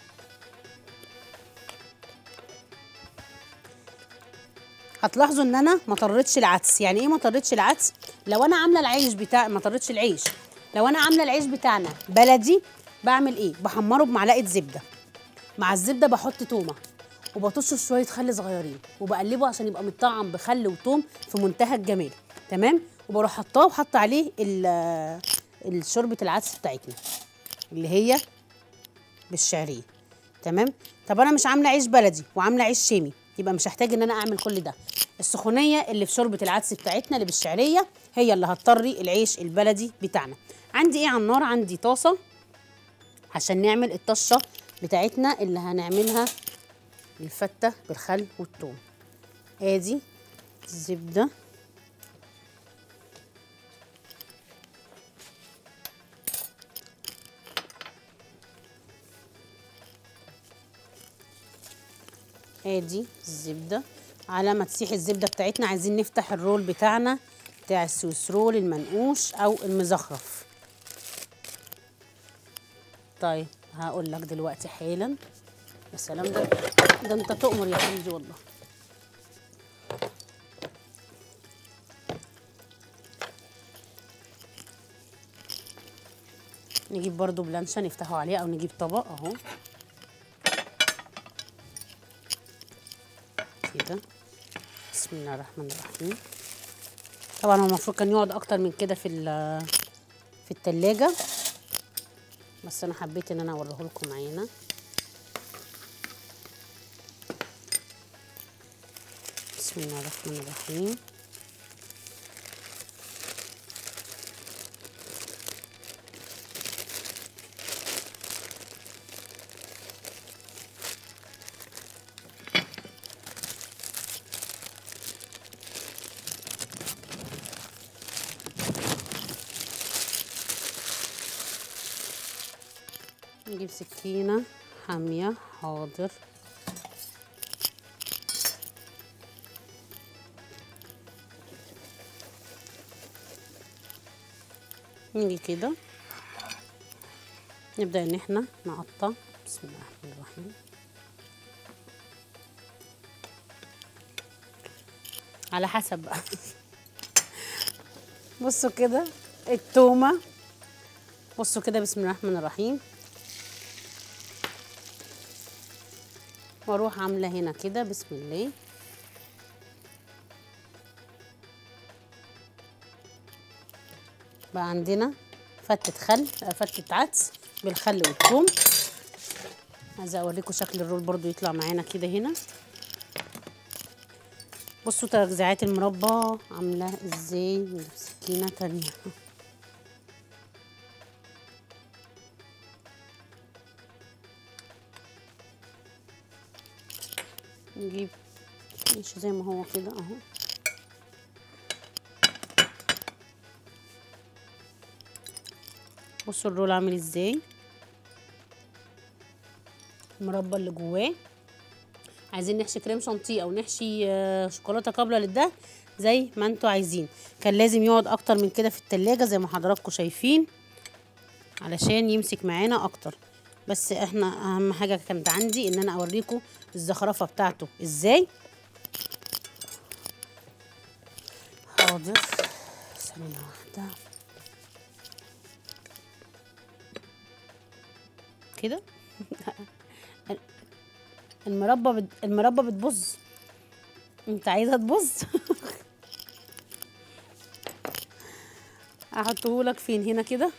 هتلاحظوا ان انا ما طريتش العدس يعني ايه ما طريتش العدس لو انا عامله العيش بتاع ما طريتش العيش لو انا عامله العيش بتاعنا بلدي بعمل ايه بحمره بمعلقه زبده مع الزبده بحط تومه وبطش شويه خل صغيرين وبقلبه عشان يبقى متطعم بخل وتوم في منتهى الجمال تمام وبروح حطاه وحط عليه ال- الشوربه العدس بتاعتنا اللي هي بالشعريه تمام طب انا مش عامله عيش بلدي وعامله عيش شامي يبقى مش هحتاج ان انا اعمل كل ده السخونيه اللي في شوربه العدس بتاعتنا اللي بالشعريه هي اللي هتطري العيش البلدي بتاعنا عندي ايه على النار عندي طاسه عشان نعمل الطشه بتاعتنا اللي هنعملها الفتة بالخل والثوم ادي الزبدة ادي الزبدة على ما تسيح الزبدة بتاعتنا عايزين نفتح الرول بتاعنا بتاع السويس رول المنقوش او المزخرف طيب هقول لك دلوقتي حالا يا سلام ده ده انت تؤمر يا حبيبي والله نجيب برضو بلانشة نفتحه عليه او نجيب طبق اهو كده بسم الله الرحمن الرحيم طبعا هو المفروض كان يقعد اكتر من كده في ال- في التلاجة بس انا حبيت ان انا اوريه لكم عينه بسم الله الرحمن الرحيم نجيب سكينة حامية حاضر نيجي كده نبدأ ان احنا نقطع بسم الله الرحمن الرحيم على حسب بقى بصوا كده التومة بصوا كده بسم الله الرحمن الرحيم واروح عاملة هنا كده بسم الله بقى عندنا فتة خل آه، فتة عدس بالخل والثوم عايزة اوريكم شكل الرول برضو يطلع معانا كده هنا بصوا تجزيعات المربى عاملة ازاي نجيب سكينة تانية نجيب ماشي زي ما هو كده اهو بصوا الرول عامل ازاي المربى اللي جواه عايزين نحشي كريم شانتيه او نحشي آه، شوكولاته قابله للدهن زي ما انتوا عايزين كان لازم يقعد اكتر من كده في التلاجة زي ما حضراتكم شايفين علشان يمسك معانا اكتر بس احنا اهم حاجه كانت عندي ان انا اوريكم الزخرفه بتاعته ازاي حاضر ثانيه واحده كده المربى بت... المربى بتبظ انت عايزها تبظ احطه لك فين هنا كده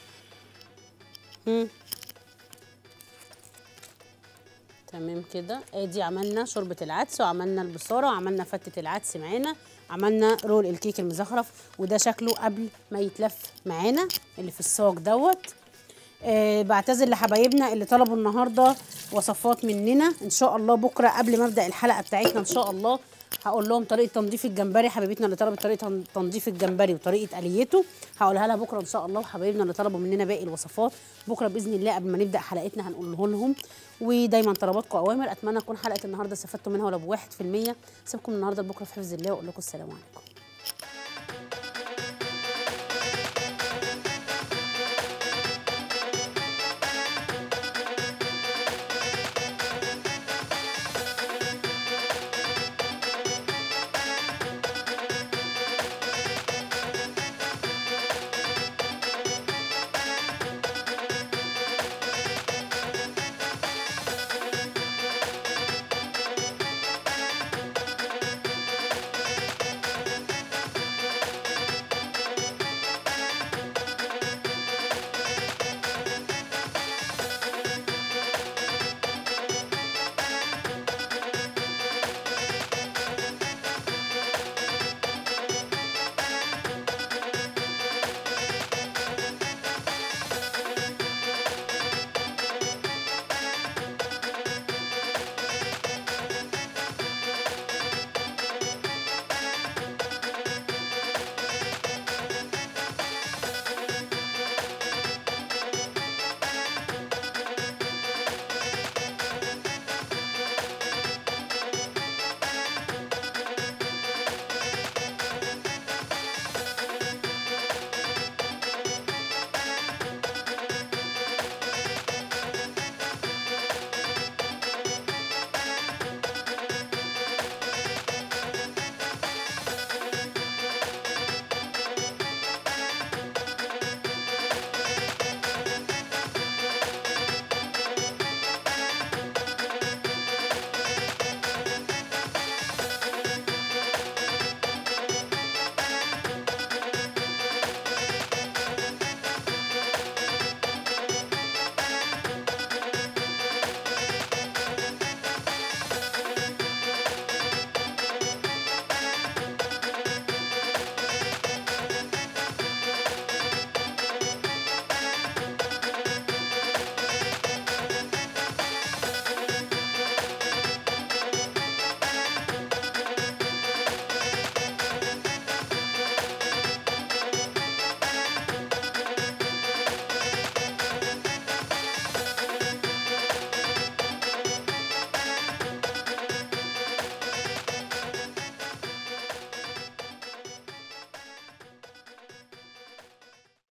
مم. تمام كده ادي عملنا شوربه العدس وعملنا البصاره وعملنا فتة العدس معانا عملنا رول الكيك المزخرف وده شكله قبل ما يتلف معانا اللي في الصاج دوت آه بعتذر لحبايبنا اللي طلبوا النهارده وصفات مننا ان شاء الله بكره قبل ما ابدا الحلقه بتاعتنا ان شاء الله هقول لهم طريقه تنظيف الجمبري حبيبتنا اللي طلبت طريقه تن- تنظيف الجمبري وطريقه اليته هقولها لها بكره ان شاء الله وحبايبنا اللي طلبوا مننا باقي الوصفات بكره باذن الله قبل ما نبدا حلقتنا هنقوله لهم ودايما طلباتكم اوامر اتمنى تكون حلقه النهارده استفدتوا منها ولو بواحد في المية سيبكم النهارده لبكره في حفظ الله واقول لكم السلام عليكم